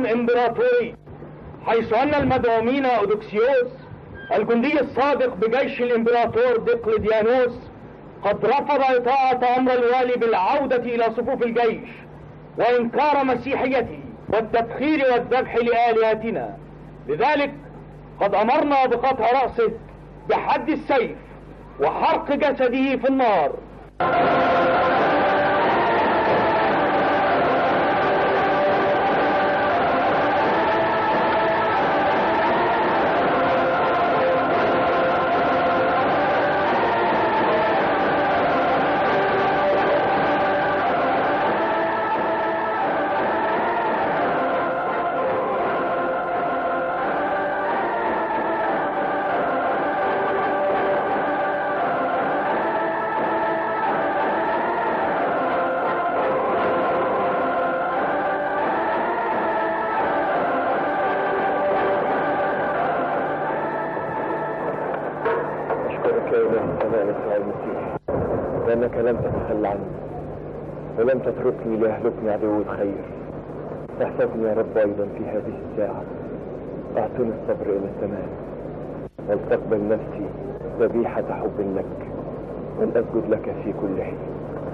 امبراطوري حيث ان المدعومين اودوكسيوس الجندي السابق بجيش الامبراطور دقلديانوس قد رفض اطاعة امر الوالي بالعودة الى صفوف الجيش وانكار مسيحيته والتبخير والذبح لآلهتنا لذلك قد امرنا بقطع رأسه بحد السيف وحرق جسده في النار أشكرك يا إله السماء يسوع المسيح لأنك لم تتخلى عني ولم تتركني ليهلكني عدو الخير احفظني يا رب أيضا في هذه الساعة أعطني الصبر إلى التمام ولتقبل نفسي ذبيحة حب لك ولأسجد لك في كل حين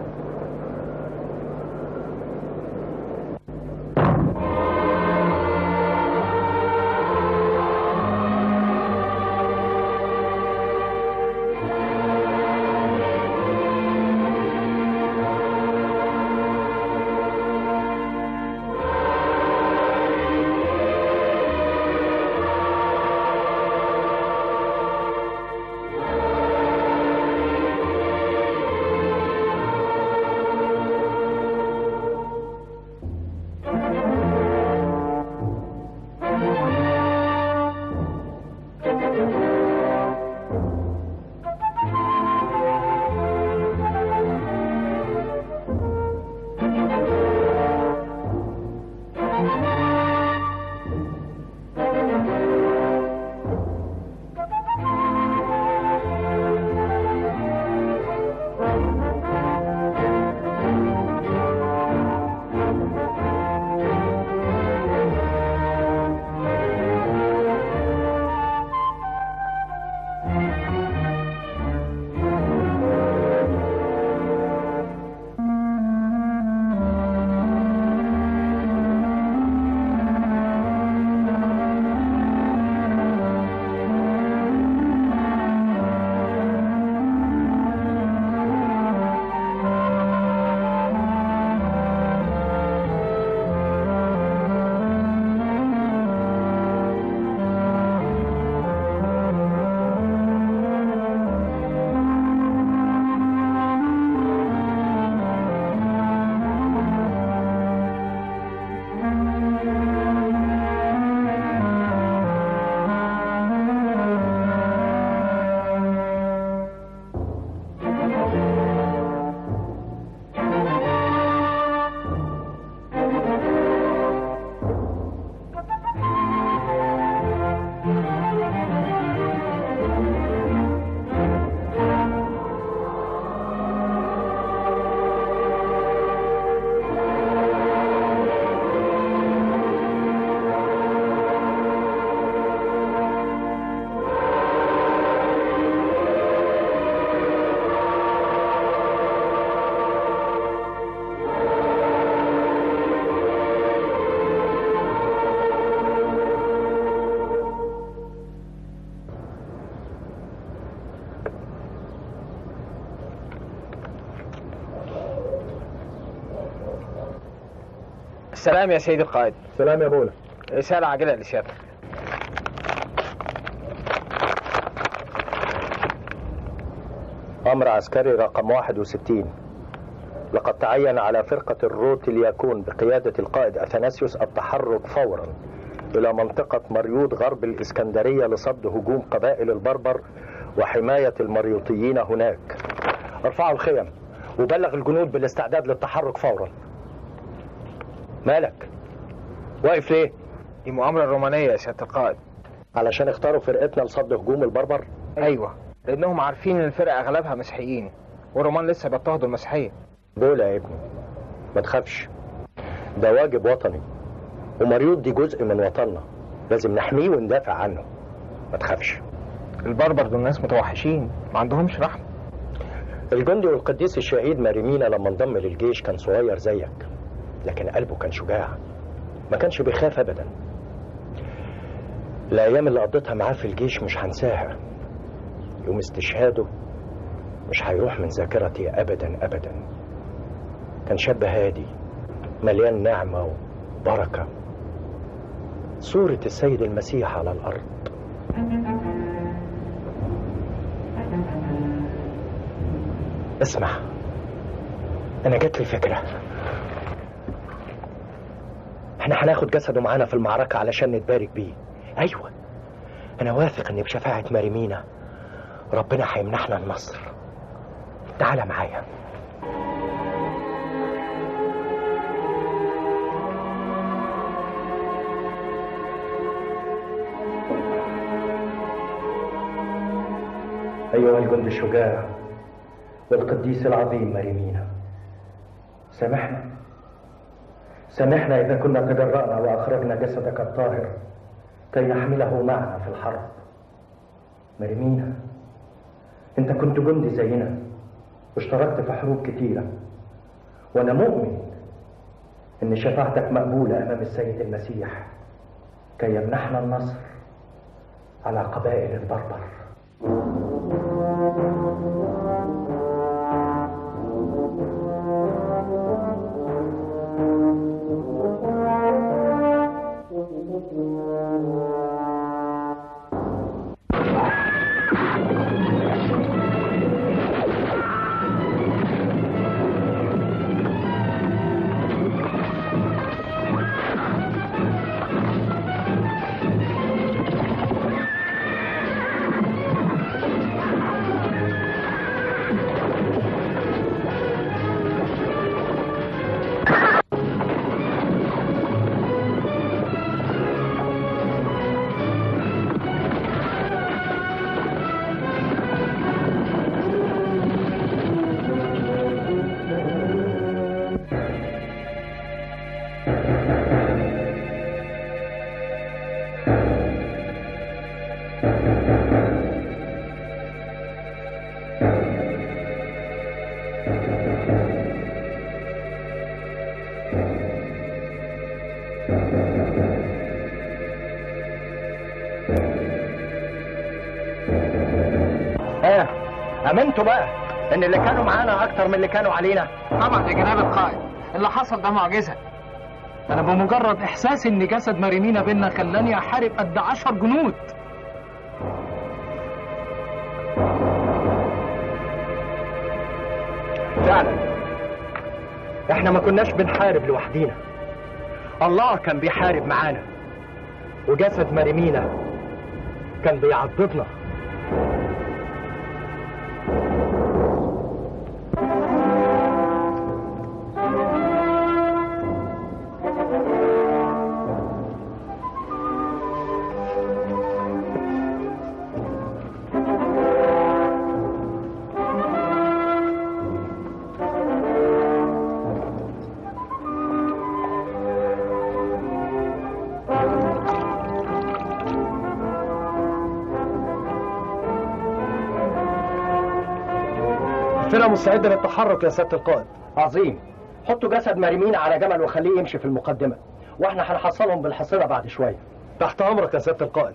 السلام يا سيدي القائد سلام يا بولا رسالة عاجلة لسيادتك أمر عسكري رقم 61 لقد تعين على فرقة الروت ليكون بقيادة القائد أثناسيوس التحرك فورا إلى منطقة مريوط غرب الإسكندرية لصد هجوم قبائل البربر وحماية المريوطيين هناك ارفعوا الخيم وبلغ الجنود بالاستعداد للتحرك فورا مالك واقف ليه دي مؤامرة رومانية يا سيادة القائد علشان اختاروا فرقتنا لصد هجوم البربر أيوة لأنهم عارفين إن الفرقة أغلبها مسيحيين والرومان لسه بيضطهدوا المسيحية دول يا ابني ما تخافش ده واجب وطني ومريوط دي جزء من وطننا لازم نحميه وندافع عنه ما تخافش البربر دول ناس متوحشين ما عندهمش رحمه الجندي والقديس الشهيد ماريمينا لما انضم للجيش كان صغير زيك لكن قلبه كان شجاع ما كانش بيخاف ابدا الايام اللي قضيتها معاه في الجيش مش هنساها يوم استشهاده مش هيروح من ذاكرتي ابدا ابدا كان شاب هادي مليان نعمه وبركه صوره السيد المسيح على الارض اسمع انا جات لي فكره احنا هناخد جسده معانا في المعركه علشان نتبارك بيه ايوه انا واثق ان بشفاعه مريمينا ربنا هيمنحنا النصر تعال معايا أيها الجند الشجاع والقديس العظيم مريمينا سامحنا سامحنا إذا كنا تجرأنا وأخرجنا جسدك الطاهر كي نحمله معنا في الحرب مريمينا أنت كنت جندي زينا واشتركت في حروب كتيرة وأنا مؤمن إن شفاعتك مقبولة أمام السيد المسيح كي يمنحنا النصر على قبائل البربر اه امنتوا بقى ان اللي كانوا معانا اكتر من اللي كانوا علينا طبعا يا جناب القائد اللي حصل ده معجزه انا بمجرد احساسي ان جسد مريمينا بينا خلاني احارب قد عشر جنود فعلا احنا ما كناش بنحارب لوحدينا الله كان بيحارب معانا وجسد مريمينا كان بيعضدنا الفرقة مستعدة للتحرك يا سيادة القائد عظيم حطوا جسد مريمينا على جمل وخليه يمشي في المقدمة واحنا هنحصلهم بالحصيرة بعد شوية تحت أمرك يا سيادة القائد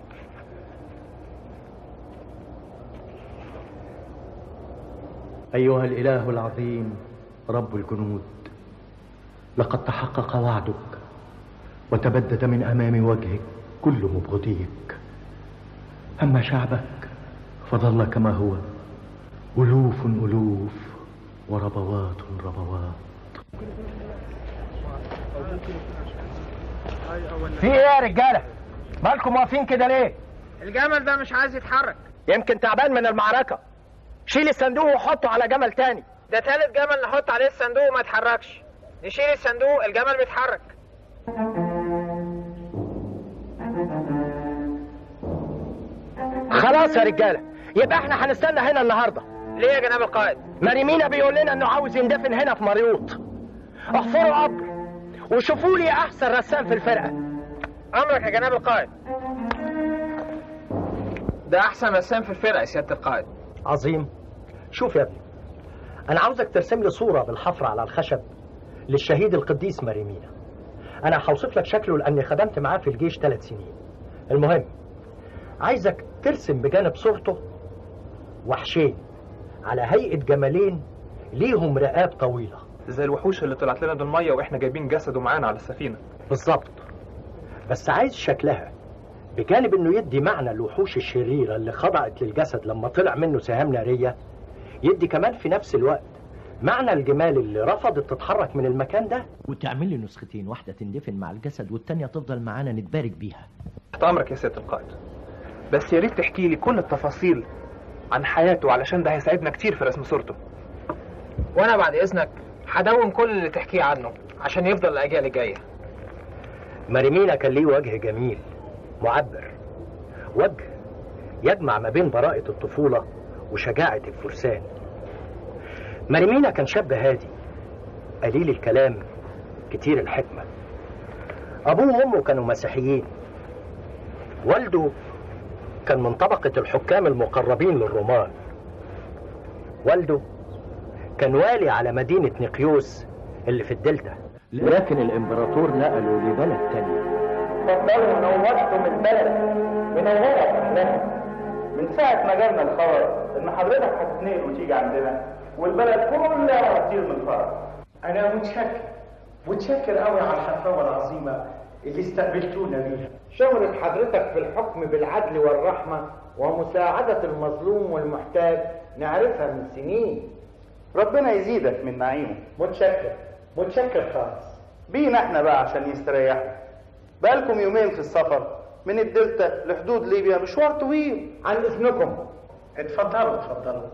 أيها الإله العظيم رب الجنود لقد تحقق وعدك وتبدد من أمام وجهك كل مبغضيك أما شعبك فظل كما هو ألوف ألوف وربوات ربوات في ايه يا رجالة مالكم واقفين كده ليه الجمل ده مش عايز يتحرك يمكن تعبان من المعركة شيل الصندوق وحطه على جمل تاني ده تالت جمل نحط عليه الصندوق وما يتحركش نشيل الصندوق الجمل بيتحرك خلاص يا رجالة يبقى احنا هنستنى هنا النهارده ليه يا جناب القائد مريمينا بيقول لنا انه عاوز يندفن هنا في مريوط احفروا قبر وشوفوا لي احسن رسام في الفرقه امرك يا جناب القائد ده احسن رسام في الفرقه يا سياده القائد عظيم شوف يا ابني انا عاوزك ترسم لي صوره بالحفر على الخشب للشهيد القديس ماريمينا انا هوصف لك شكله لاني خدمت معاه في الجيش ثلاث سنين المهم عايزك ترسم بجانب صورته وحشين على هيئه جمالين ليهم رقاب طويله زي الوحوش اللي طلعت لنا بالميه واحنا جايبين جسده معانا على السفينه بالظبط بس عايز شكلها بجانب انه يدي معنى الوحوش الشريرة اللي خضعت للجسد لما طلع منه سهام نارية يدي كمان في نفس الوقت معنى الجمال اللي رفضت تتحرك من المكان ده وتعمل لي نسختين واحدة تندفن مع الجسد والتانية تفضل معانا نتبارك بيها تحت امرك يا سياده القائد بس يا ريت تحكي لي كل التفاصيل عن حياته علشان ده هيساعدنا كتير في رسم صورته وانا بعد اذنك هدون كل اللي تحكيه عنه عشان يفضل الاجيال الجايه ماريمينا كان ليه وجه جميل معبر وجه يجمع ما بين براءة الطفولة وشجاعة الفرسان ماريمينا كان شاب هادي قليل الكلام كتير الحكمة أبوه وأمه كانوا مسيحيين والده كان من طبقة الحكام المقربين للرومان والده كان والي على مدينة نقيوس اللي في الدلتا لكن الإمبراطور نقله لبلد تاني اتفضلوا نورتم البلد منورة اهلها من ساعة ما جالنا الخبر ان حضرتك هتتنقل وتيجي عندنا والبلد كلها هتطير من الفرح أنا متشكر متشكر قوي على الحفاوة العظيمة اللي استقبلتونا بيها شغلة حضرتك في الحكم بالعدل والرحمة ومساعدة المظلوم والمحتاج نعرفها من سنين ربنا يزيدك من نعيمه متشكر متشكر خالص بينا احنا بقى عشان يستريحوا بقالكم يومين في السفر من الدلتا لحدود ليبيا مشوار طويل عن اذنكم اتفضلوا اتفضلوا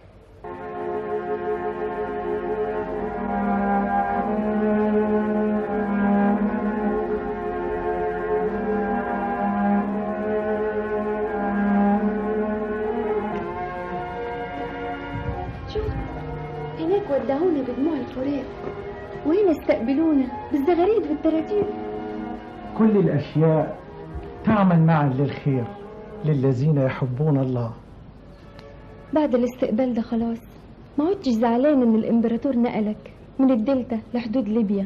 شوف هناك ودعونا بدموع الفراق وهنا استقبلونا بالزغاريد والتراتيب كل الأشياء تعمل معا للخير للذين يحبون الله بعد الاستقبال ده خلاص ما عدتش زعلان ان الامبراطور نقلك من الدلتا لحدود ليبيا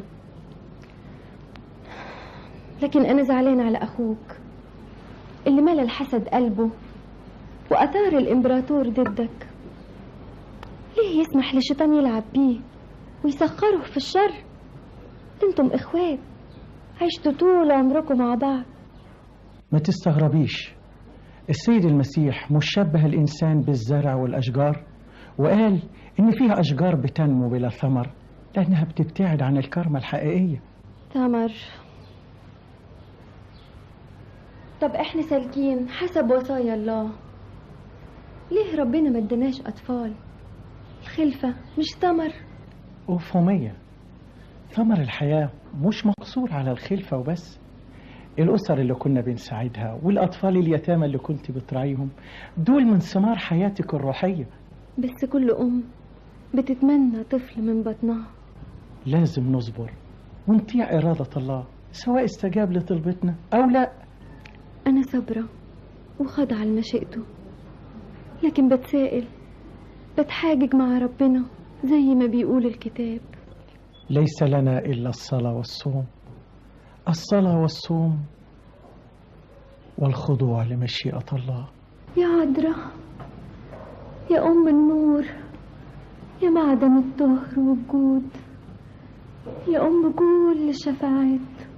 لكن انا زعلان على اخوك اللي ملا الحسد قلبه واثار الامبراطور ضدك ليه يسمح للشيطان يلعب بيه ويسخره في الشر انتم اخوات عشتوا طول عمركم مع بعض ما تستغربيش السيد المسيح مش شبه الإنسان بالزرع والأشجار وقال إن فيها أشجار بتنمو بلا ثمر لأنها بتبتعد عن الكرمة الحقيقية تمر طب احنا سالكين حسب وصايا الله ليه ربنا ما اداناش اطفال الخلفة مش ثمر أوفومية ثمر الحياة مش مقصور على الخلفة وبس الأسر اللي كنا بنساعدها والأطفال اليتامى اللي كنت بتراعيهم دول من ثمار حياتك الروحية بس كل ام بتتمنى طفل من بطنها لازم نصبر ونطيع إرادة الله سواء استجاب لطلبتنا أو لا انا صابرة وخاضعة لمشيئته لكن بتسائل بتحاجج مع ربنا زي ما بيقول الكتاب ليس لنا إلا الصلاة والصوم الصلاة والصوم والخضوع لمشيئة الله يا عذراء يا أم النور يا معدن الطهر والجود يا أم كل الشفاعات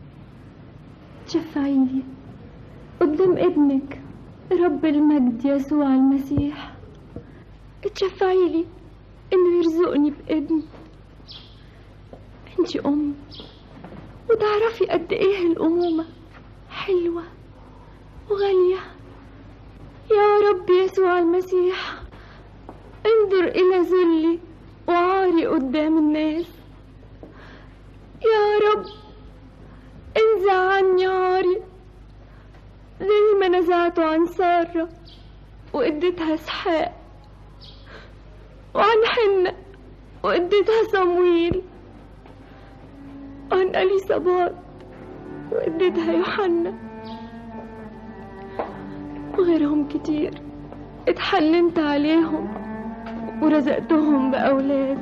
تشفعيلي قدام ابنك رب المجد يسوع المسيح تشفعيلي إنه يرزقني بابن انتي أم وتعرفي قد إيه الأمومة حلوة وغالية يا رب يسوع المسيح انظر إلى ذلي وعاري قدام الناس يا رب انزع عني عاري زي ما نزعته عن سارة واديتها اسحاق وعن حنة واديتها صمويل وعن اليصابات واديتها يوحنا وغيرهم كتير اتحننت عليهم ورزقتهم بأولاد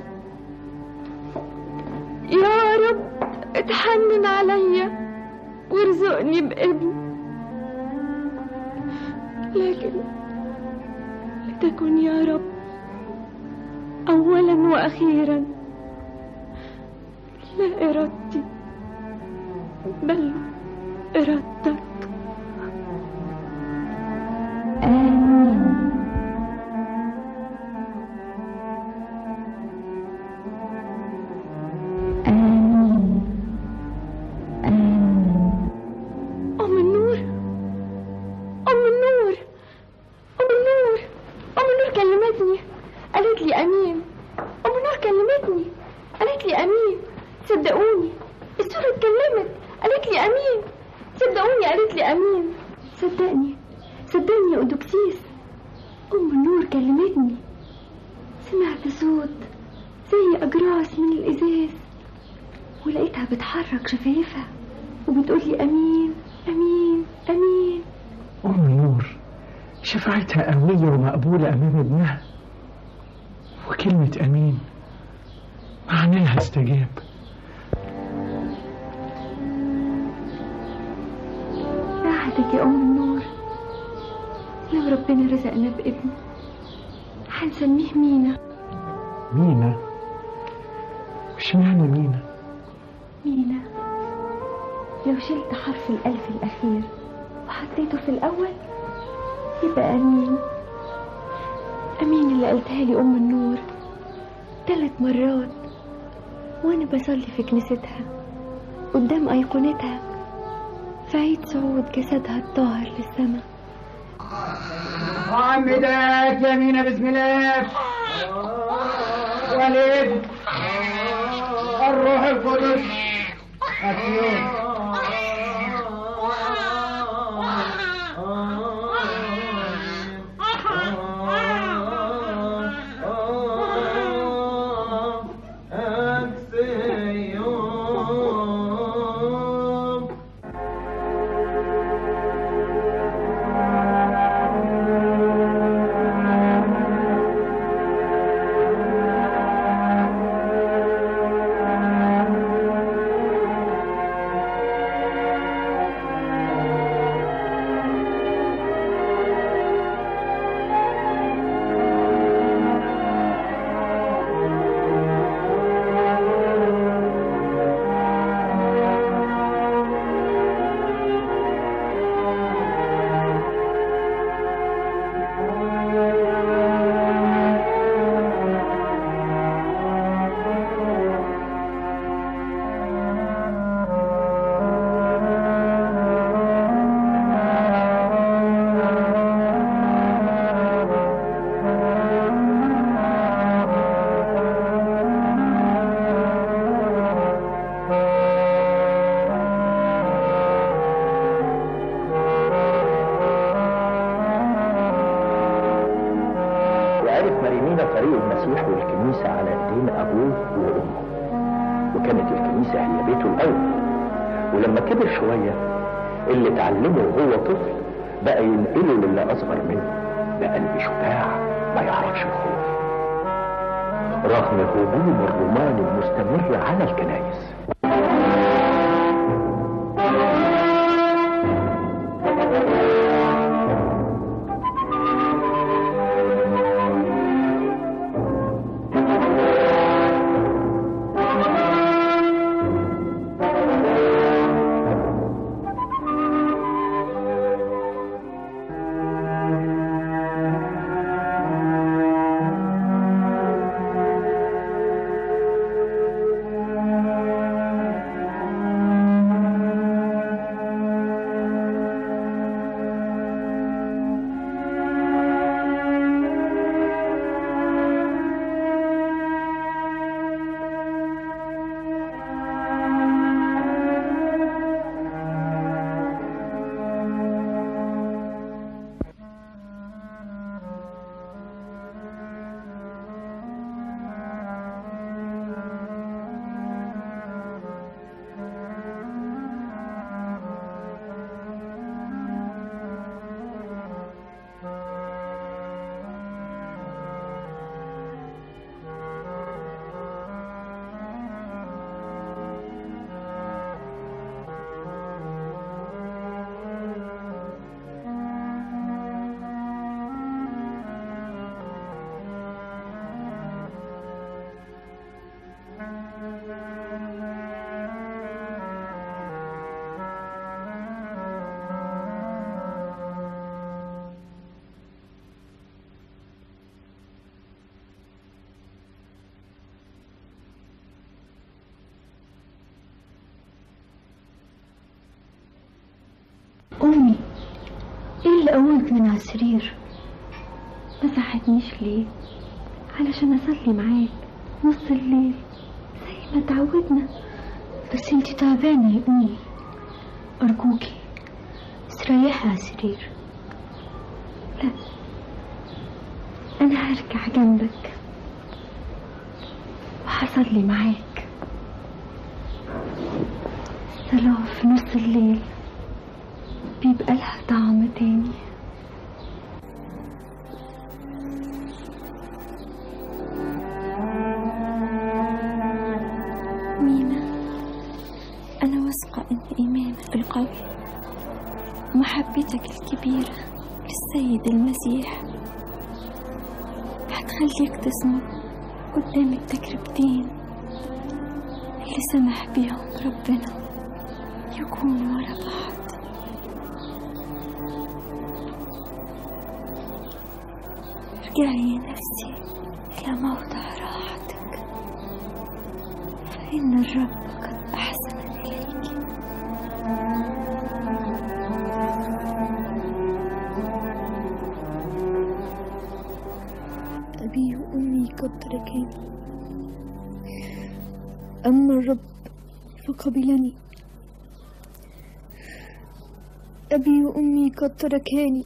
يا رب اتحنن عليا وارزقني بابن لكن لتكن يا رب أولا وأخيرا لا إرادتي بل إرادتك آمين آمين آمين أم النور أم النور أم النور أم النور كلمتني قالت لي أمين أم النور كلمتني قالت لي أمين صدقوني السورة اتكلمت قالت لي أمين صدقوني قالت لي أمين صدقني صدقني يا أدوكسيس أم النور كلمتني سمعت صوت زي أجراس من الإزاز ولقيتها بتحرك شفايفها وبتقول لي أمين أمين أمين أم النور شفاعتها قوية ومقبولة أمام ابنها وكلمة أمين معناها استجاب راحتك يا أم النور لو ربنا رزقنا بابن هنسميه مينا مينا مش معنى مينا مينا لو شلت حرف الألف الأخير وحطيته في الأول يبقى أمين أمين اللي قالتها لي أم النور ثلاث مرات وأنا بصلي في كنيستها قدام أيقونتها في عيد صعود جسدها الطاهر للسماء عمدات يمين بسم الله والابن الروح القدس أكيون وعرف مريمينا طريق المسيح والكنيسة على ايدين ابوه وامه وكانت الكنيسة هي بيته الاول ولما كبر شوية اللي اتعلمه وهو طفل بقى ينقله للي اصغر منه بقلب شجاع ما يعرفش الخوف رغم هجوم الرومان المستمر على الكنائس قومت من على السرير ما صحتنيش ليه علشان اصلي معاك نص الليل زي ما تعودنا بس انتي تعبانة يا امي ارجوكي استريحي على السرير لا انا هرجع جنبك وهصلي معاك الصلاة في نص الليل بيبقى لها طعم تاني مينا أنا واثقة إن إيمانك القوي ومحبتك الكبيرة للسيد المسيح هتخليك تصمد قدام التجربتين اللي سمح بيهم ربنا يكونوا ورا بعض ارجعي يا نفسي إلى موضع راحتك فإن الرب قد أحسن إليك أبي وأمي قد تركاني أما الرب فقبلني أبي وأمي قد تركاني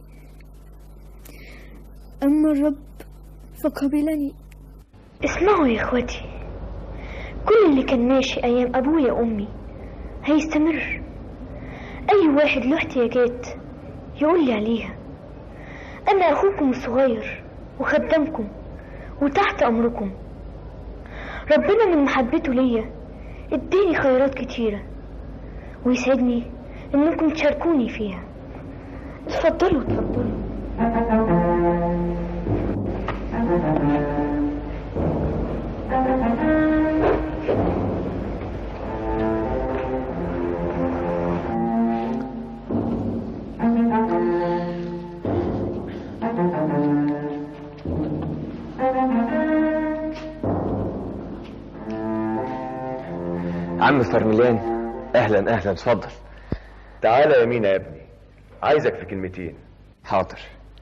أما الرب فقبلني اسمعوا يا اخواتي كل اللي كان ماشي ايام ابويا وامي هيستمر اي واحد له احتياجات يقول لي عليها انا اخوكم الصغير وخدامكم وتحت امركم ربنا من محبته ليا اداني خيرات كتيرة ويسعدني انكم تشاركوني فيها اتفضلوا اتفضلوا عم فرميلان اهلا اهلا اتفضل تعالى يا مينا يا ابني عايزك في كلمتين حاضر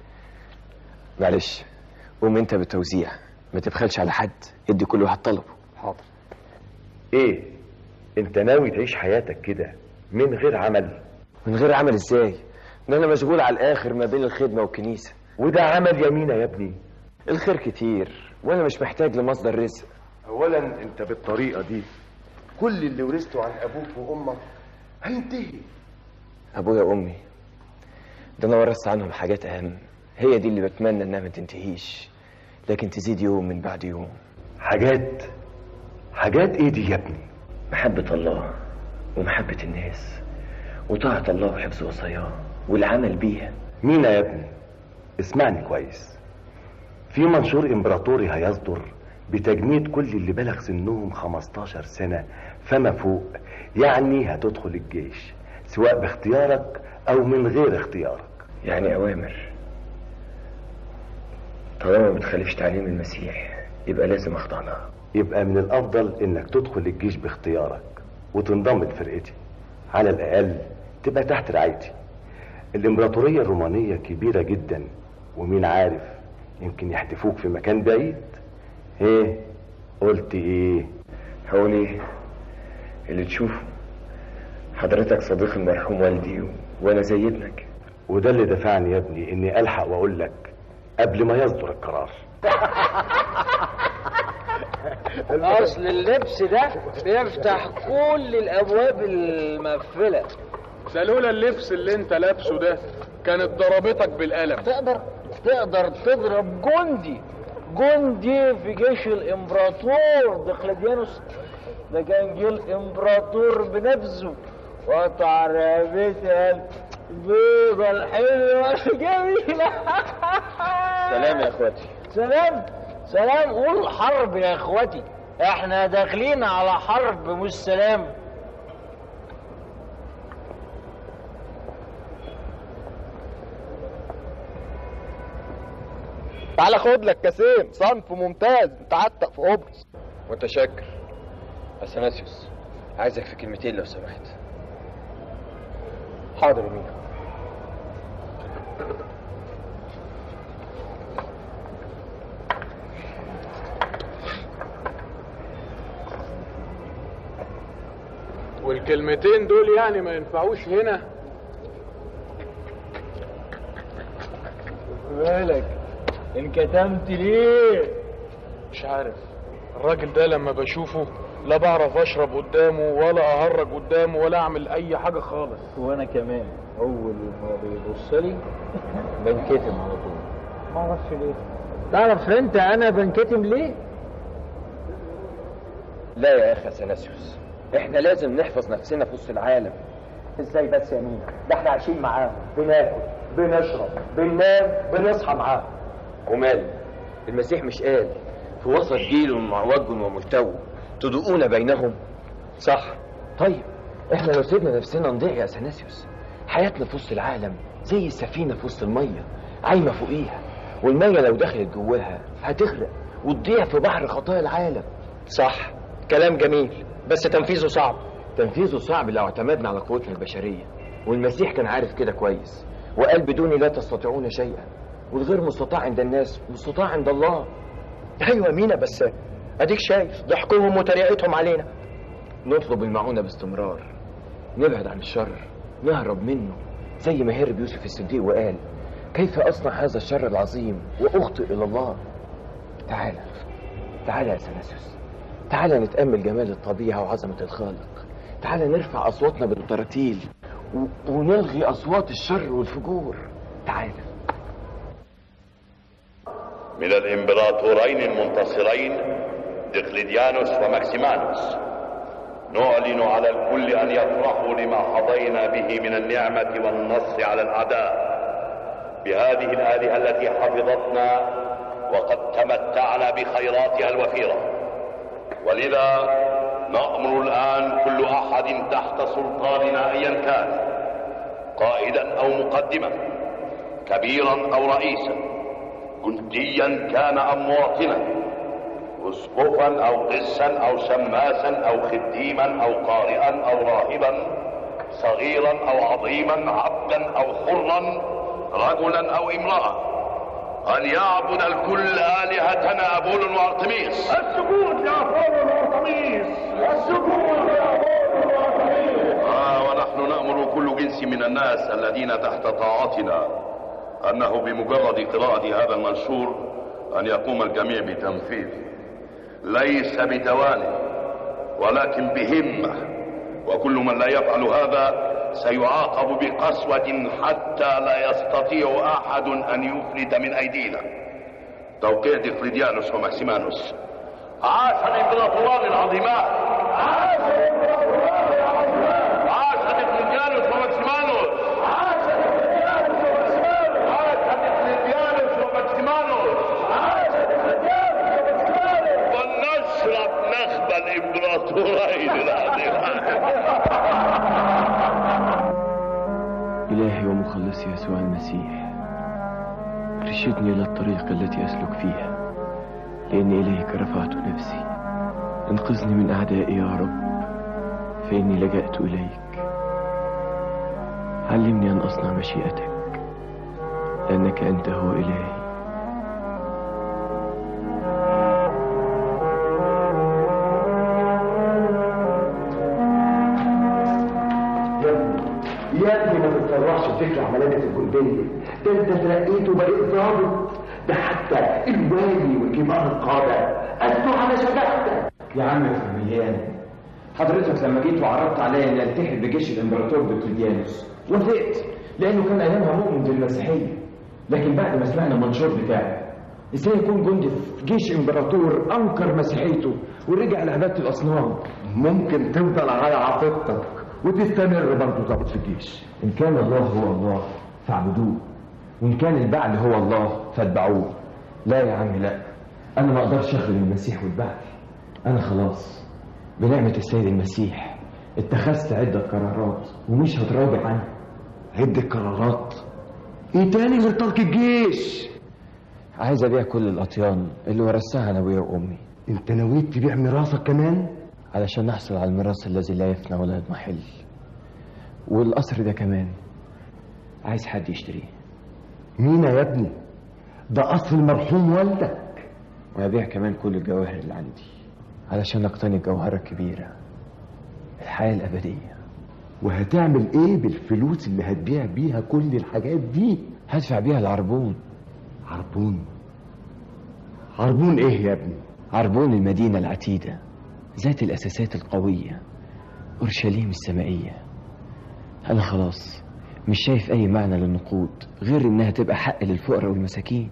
معلش قوم انت بالتوزيع ما تبخلش على حد ادي كل واحد طلبه حاضر ايه انت ناوي تعيش حياتك كده من غير عمل من غير عمل ازاي ده انا مشغول على الاخر ما بين الخدمه والكنيسه وده عمل يا مينا يا ابني الخير كتير وانا مش محتاج لمصدر رزق اولا انت بالطريقه دي كل اللي ورثته عن ابوك وامك هينتهي ابويا وامي ده انا ورثت عنهم حاجات اهم هي دي اللي بتمنى انها ما تنتهيش لكن تزيد يوم من بعد يوم حاجات حاجات ايه دي يا ابني محبة الله ومحبة الناس وطاعة الله وحفظ وصاياه والعمل بيها مينا يا ابني اسمعني كويس في منشور امبراطوري هيصدر بتجنيد كل اللي بلغ سنهم 15 سنة فما فوق يعني هتدخل الجيش سواء باختيارك او من غير اختيارك يعني اوامر طالما ما بتخالفش تعليم المسيح يبقى لازم اخضع لها يبقى من الافضل انك تدخل الجيش باختيارك وتنضم لفرقتي على الاقل تبقى تحت رعايتي الامبراطورية الرومانية كبيرة جدا ومين عارف يمكن يحدفوك في مكان بعيد ايه قلت ايه هقول ايه اللي تشوفه حضرتك صديق المرحوم والدي و... وانا زي ابنك وده اللي دفعني يا ابني اني الحق واقول لك قبل ما يصدر القرار اصل اللبس ده بيفتح كل الابواب المقفله ده لولا اللبس اللي انت لابسه ده كانت ضربتك بالقلم تقدر تقدر تضرب جندي جندي في جيش الامبراطور دقلديانوس ده كان جه الامبراطور بنفسه وقطع رقبتها البيضة الحلوة الجميلة سلام يا اخواتي سلام سلام قول حرب يا اخواتي احنا داخلين على حرب مش سلام تعالى خد لك كاسين صنف ممتاز تعتق في قبرص متشكر اثناسيوس عايزك في كلمتين لو سمحت حاضر يا مينا والكلمتين دول يعني ما ينفعوش هنا مالك انكتمت ليه مش عارف الراجل ده لما بشوفه لا بعرف اشرب قدامه ولا اهرج قدامه ولا اعمل اي حاجه خالص وانا كمان اول ما بيبص لي بنكتم على طول ما اعرفش ليه تعرف انت انا بنكتم ليه لا يا اخي اثناسيوس احنا لازم نحفظ نفسنا في وسط العالم ازاي بس يا مينا ده احنا عايشين معاهم بناكل بنشرب بننام بنصحى معاهم ومال المسيح مش قال في وسط جيل معوج وملتوي تدؤون بينهم صح طيب احنا لو سيبنا نفسنا نضيع يا اثناسيوس حياتنا في وسط العالم زي السفينه في وسط الميه عايمه فوقيها والميه لو دخلت جواها هتغرق وتضيع في بحر خطايا العالم صح كلام جميل بس تنفيذه صعب تنفيذه صعب لو اعتمدنا على قوتنا البشريه والمسيح كان عارف كده كويس وقال بدوني لا تستطيعون شيئا والغير مستطاع عند الناس مستطاع عند الله ايوه مينا بس اديك شايف ضحكهم وتريقتهم علينا نطلب المعونة باستمرار نبعد عن الشر نهرب منه زي ما هرب يوسف الصديق وقال كيف أصنع هذا الشر العظيم وأخطئ إلى الله تعالى تعالى يا سناسوس تعالى نتأمل جمال الطبيعة وعظمة الخالق تعالى نرفع أصواتنا بالتراتيل و... ونلغي أصوات الشر والفجور تعالى من الامبراطورين المنتصرين دقلديانوس وماكسيمانوس نعلن على الكل ان يفرحوا لما قضينا به من النعمه والنصر على الاعداء بهذه الالهه التي حفظتنا وقد تمتعنا بخيراتها الوفيره ولذا نامر الان كل احد تحت سلطاننا ايا كان قائدا او مقدما كبيرا او رئيسا جنديا كان ام مواطنا اسقفا او قسا او شماسا او خديما او قارئا او راهبا صغيرا او عظيما عبدا او حرا رجلا او امراه ان يعبد الكل الهتنا ابول وارتميس السجود يا ابول وارتميس السجود يا ابول وارتميس آه ونحن نامر كل جنس من الناس الذين تحت طاعتنا انه بمجرد قراءه هذا المنشور ان يقوم الجميع بتنفيذه ليس بتواني ولكن بهمة وكل من لا يفعل هذا سيعاقب بقسوة حتى لا يستطيع أحد أن يفلت من أيدينا توقيع ديقليديانوس وماكسيمانوس عاش الإمبراطوران العظيمان عاش الإمبراطوران العظيمان عاش ديقليديانوس وماكسيمانوس عاش ديقليديانوس وماكسيمانوس عاش ديقليديانوس وماكسيمانوس عاش ديقليديانوس وماكسيمانوس ونشرب نخب الإمبراطورين العظيمان إلهي ومخلصي يسوع المسيح ارشدني إلى الطريق التي أسلك فيها لأن إليك رفعت نفسي انقذني من أعدائي يا رب فإني لجأت إليك علمني أن أصنع مشيئتك لأنك أنت هو إلهي يا ابني ما تتسرعش بفكر عمليات الجندية ده انت ترقيت وبقيت ضابط ده حتى الوالي وكبار القادة أثنوا على شجاعتك يا عم فهميان حضرتك لما جيت وعرضت عليا اني التحق بجيش الامبراطور ديوكليديانوس وافقت لانه كان ايامها مؤمن بالمسيحيه لكن بعد ما سمعنا المنشور بتاعه ازاي يكون جندي في جيش امبراطور انكر مسيحيته ورجع لعباده الاصنام ممكن تفضل على عقيدتك وتستمر برضه ضابط في الجيش ان كان الله هو الله فاعبدوه وان كان البعل هو الله فاتبعوه لا يا عمي لا انا ما اقدرش اخدم المسيح والبعل انا خلاص بنعمة السيد المسيح اتخذت عدة قرارات ومش هتراجع عنها عدة قرارات ايه تاني غير ترك الجيش عايز أبيع كل الأطيان اللي ورثتها أنا أبويا وأمي انت نويت تبيع ميراثك كمان علشان نحصل على الميراث الذي لا يفنى ولا يضمحل والقصر ده كمان عايز حد يشتريه مين يا ابني ده اصل المرحوم والدك وهبيع كمان كل الجواهر اللي عندي علشان اقتني الجوهرة الكبيرة الحياة الأبدية وهتعمل ايه بالفلوس اللي هتبيع بيها كل الحاجات دي هدفع بيها العربون عربون عربون ايه يا ابني عربون المدينة العتيدة ذات الأساسات القوية أورشليم السمائية أنا خلاص مش شايف أي معنى للنقود غير إنها تبقى حق للفقراء والمساكين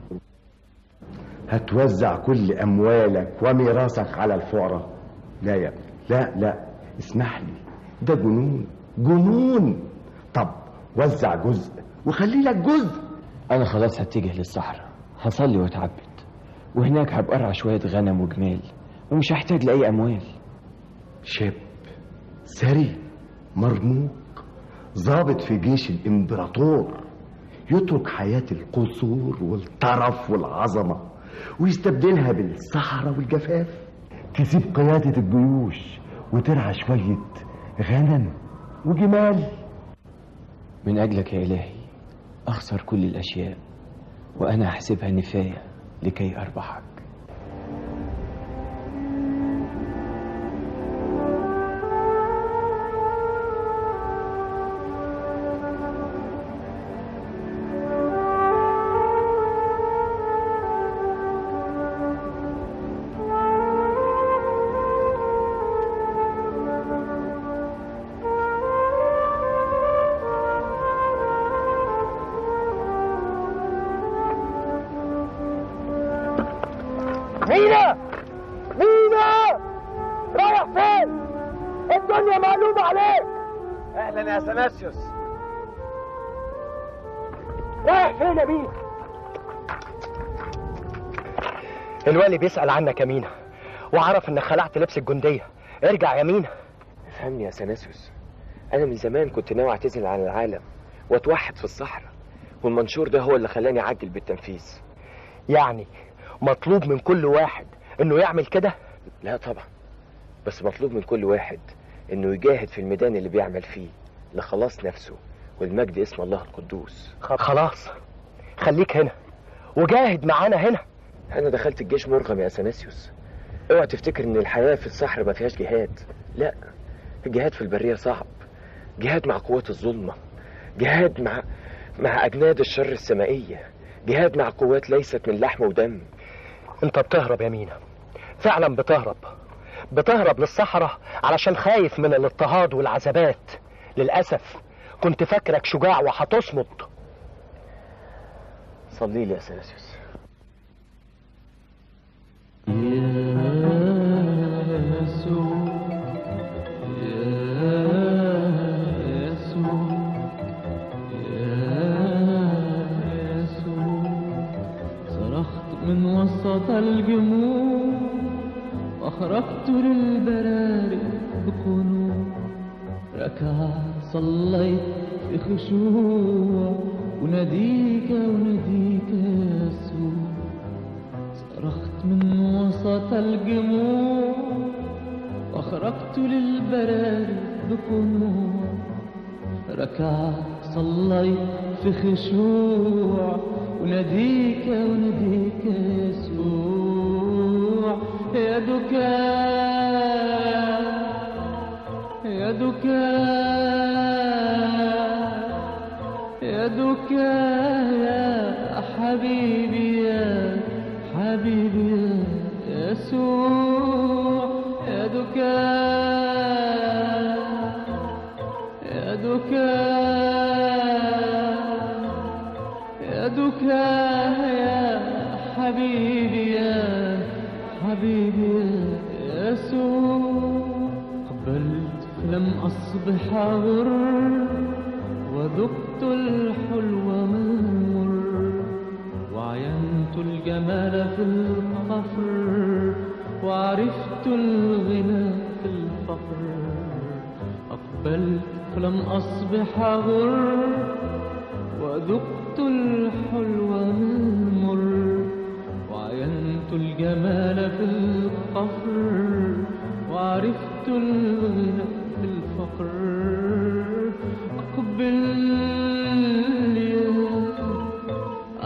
هتوزع كل اموالك وميراثك على الفقراء لا يا ابني لا لا اسمح لي ده جنون جنون طب وزع جزء وخلي لك جزء أنا خلاص هتجه للصحراء هصلي وأتعبد وهناك هبقى أرعى شوية غنم وجمال ومش هحتاج لأي أموال شاب ثري مرموق ضابط في جيش الامبراطور يترك حياة القصور والطرف والعظمة ويستبدلها بالصحراء والجفاف تسيب قيادة الجيوش وترعى شوية غنم وجمال من أجلك يا إلهي أخسر كل الأشياء وأنا أحسبها نفاية لكي أربحك مينا مينا رايح فين الدنيا مقلوبة عليك اهلا يا سناسيوس رايح فين يا مينا الوالي بيسأل عنك يا مينا وعرف انك خلعت لبس الجندية ارجع يا مينا افهمني يا سناسيوس أنا من زمان كنت ناوي أعتزل عن العالم وأتوحد في الصحراء والمنشور ده هو اللي خلاني أعجل بالتنفيذ يعني مطلوب من كل واحد انه يعمل كده لا طبعا بس مطلوب من كل واحد انه يجاهد في الميدان اللي بيعمل فيه لخلاص نفسه والمجد اسم الله القدوس خلاص خليك هنا وجاهد معانا هنا انا دخلت الجيش مرغم يا اثناسيوس اوعى تفتكر ان الحياه في الصحراء ما فيهاش جهاد لا الجهاد في البريه صعب جهاد مع قوات الظلمه جهاد مع مع اجناد الشر السمائيه جهاد مع قوات ليست من لحم ودم انت بتهرب يا مينا فعلا بتهرب بتهرب للصحراء علشان خايف من الاضطهاد والعذابات للأسف كنت فاكرك شجاع وهتصمد صلي لي يا اثناسيوس صرخت من وسط الجموع وخرجت للبراري بقنوع ركعت صليت في خشوع وناديك وناديك يا يسوع صرخت من وسط الجموع وخرجت للبراري بقنوع ركعت صليت في خشوع وناديك وناديك يا يسوع يدك يدك يدك يا حبيبي يا حبيبي يا يسوع يدك يدك يدك يا حبيبي يا حبيبي يا يسوع قبلت فلم أصبح أغر وذقت الحلو من مر وعينت الجمال في القفر وعرفت الغنى في الفقر أقبلت فلم أصبح أغر وذقت الحلو من مر وعينت الجمال في القفر وعرفت الغنى في الفقر أقبل يا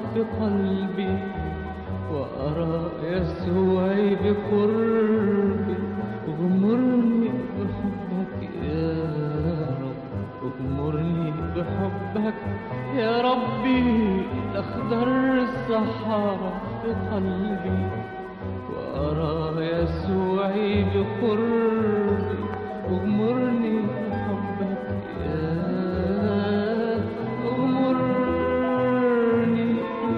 في قلبي وأرى يسوعي بقربي اغمرني بحبك يا رب اغمرني بحبك يا ربي أخضر الصحارى في قلبي وأرى يسوعي بقربي اغمرني بحبك يا اغمرني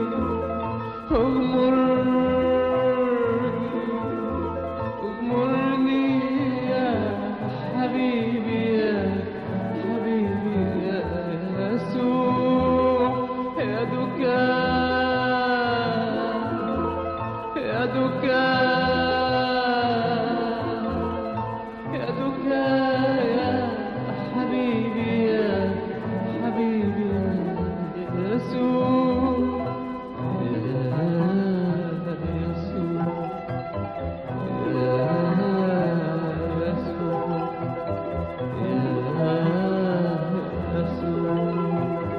اغمرني اغمرني يا حبيبي يا حبيبي يا يسوع يا دكان يا دكان يا دكان يا حبيبي يا حبيبي يا يسوع يا يسوع يا يسوع يا يسوع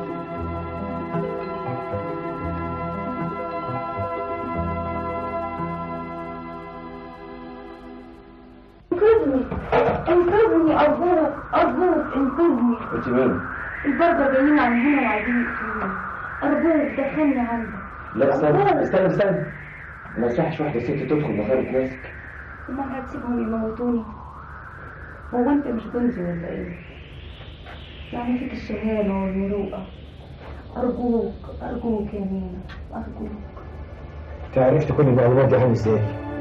انقذني انقذني ارجوك ارجوك انقذني انت مين؟ البرده جايين عندنا وعايزين يقتلوني ارجوك دخلني عندك لا استنى استنى استنى ما يصحش واحدة ست تدخل مغارة ناسك امال هتسيبهم يموتوني هو انت مش جندي ولا ايه يعني فيك الشهامة والمروءة أرجوك أرجوك يا مينا أرجوك انت عرفت كل المعلومات دي عني ازاي؟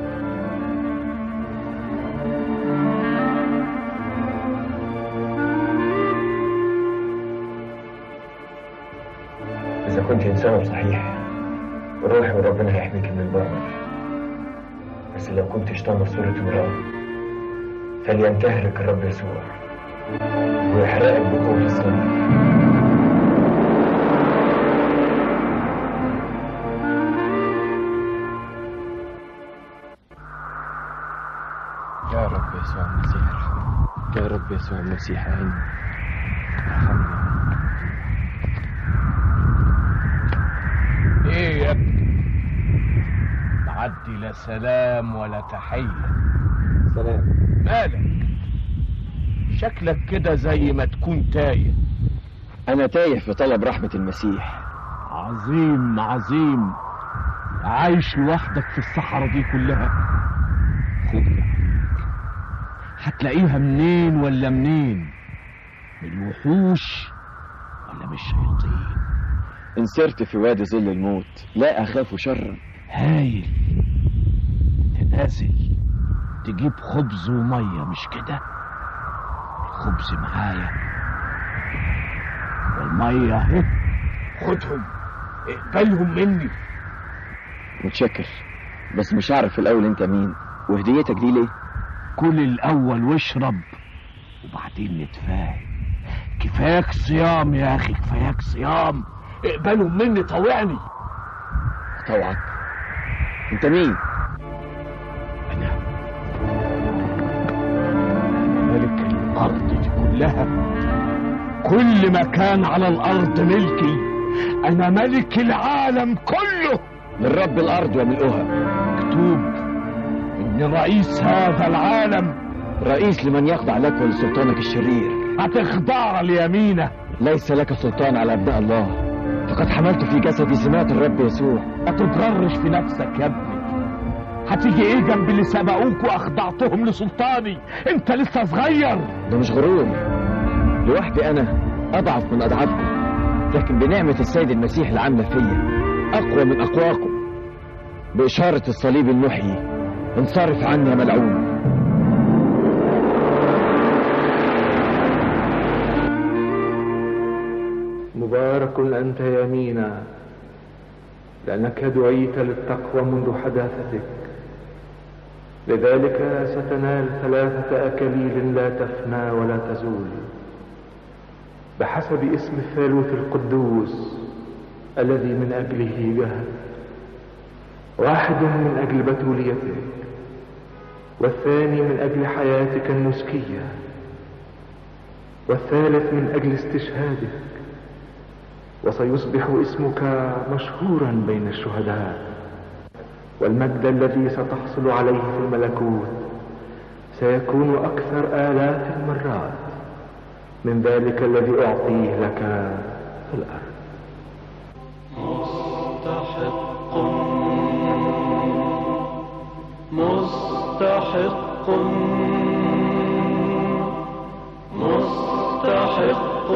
إذا كنت إنسانة صحيح روحي وربنا هيحميك من البرر بس لو كنت شيطانة في صورة امرأة فلينتهرك الرب يسوع ويحرقك بقوة الصليب يا رب يسوع المسيح ارحمني يا رب يسوع المسيح أعيني ارحمني ايه يا ابني معدي لا سلام ولا تحية سلام مالك شكلك كده زي ما تكون تايه أنا تايه في طلب رحمة المسيح عظيم عظيم عايش لوحدك في الصحراء دي كلها خد هتلاقيها منين ولا منين من الوحوش ولا من الشياطين إن سرت في وادي ظل الموت لا أخاف شرا هايل تنازل تجيب خبز ومية مش كده الخبز معايا والمية اهي خدهم اقبلهم مني متشكر بس مش عارف في الأول أنت مين وهديتك دي ليه؟ كل الأول واشرب وبعدين نتفاهم كفاياك صيام يا أخي كفاياك صيام اقبلهم مني طوعني طوعك أنت مين؟ ملك الأرض دي كلها كل مكان على الأرض ملكي أنا ملك العالم كله للرب الأرض وملؤها مكتوب إن رئيس هذا العالم رئيس لمن يخضع لك ولسلطانك الشرير هتخضع ليمينه ليس لك سلطان على أبناء الله فقد حملت في جسدي سمات الرب يسوع ما تتغرش في نفسك يا ابني هتيجي ايه جنب اللي سبقوك واخضعتهم لسلطاني انت لسه صغير ده مش غرور لوحدي أنا أضعف من أضعافكم لكن بنعمة السيد المسيح العامة فيا أقوى من أقواكم بإشارة الصليب المحيي انصرف عني يا ملعون مبارك أنت يا مينا لأنك دعيت للتقوى منذ حداثتك لذلك ستنال ثلاثة أكاليل لا تفنى ولا تزول بحسب اسم الثالوث القدوس الذي من أجله جهد واحد من أجل بتوليتك والثاني من أجل حياتك النسكية والثالث من أجل استشهادك وسيصبح اسمك مشهورا بين الشهداء والمجد الذي ستحصل عليه في الملكوت سيكون أكثر آلاف المرات من ذلك الذي أعطيه لك في الأرض مستحق مستحق مستحق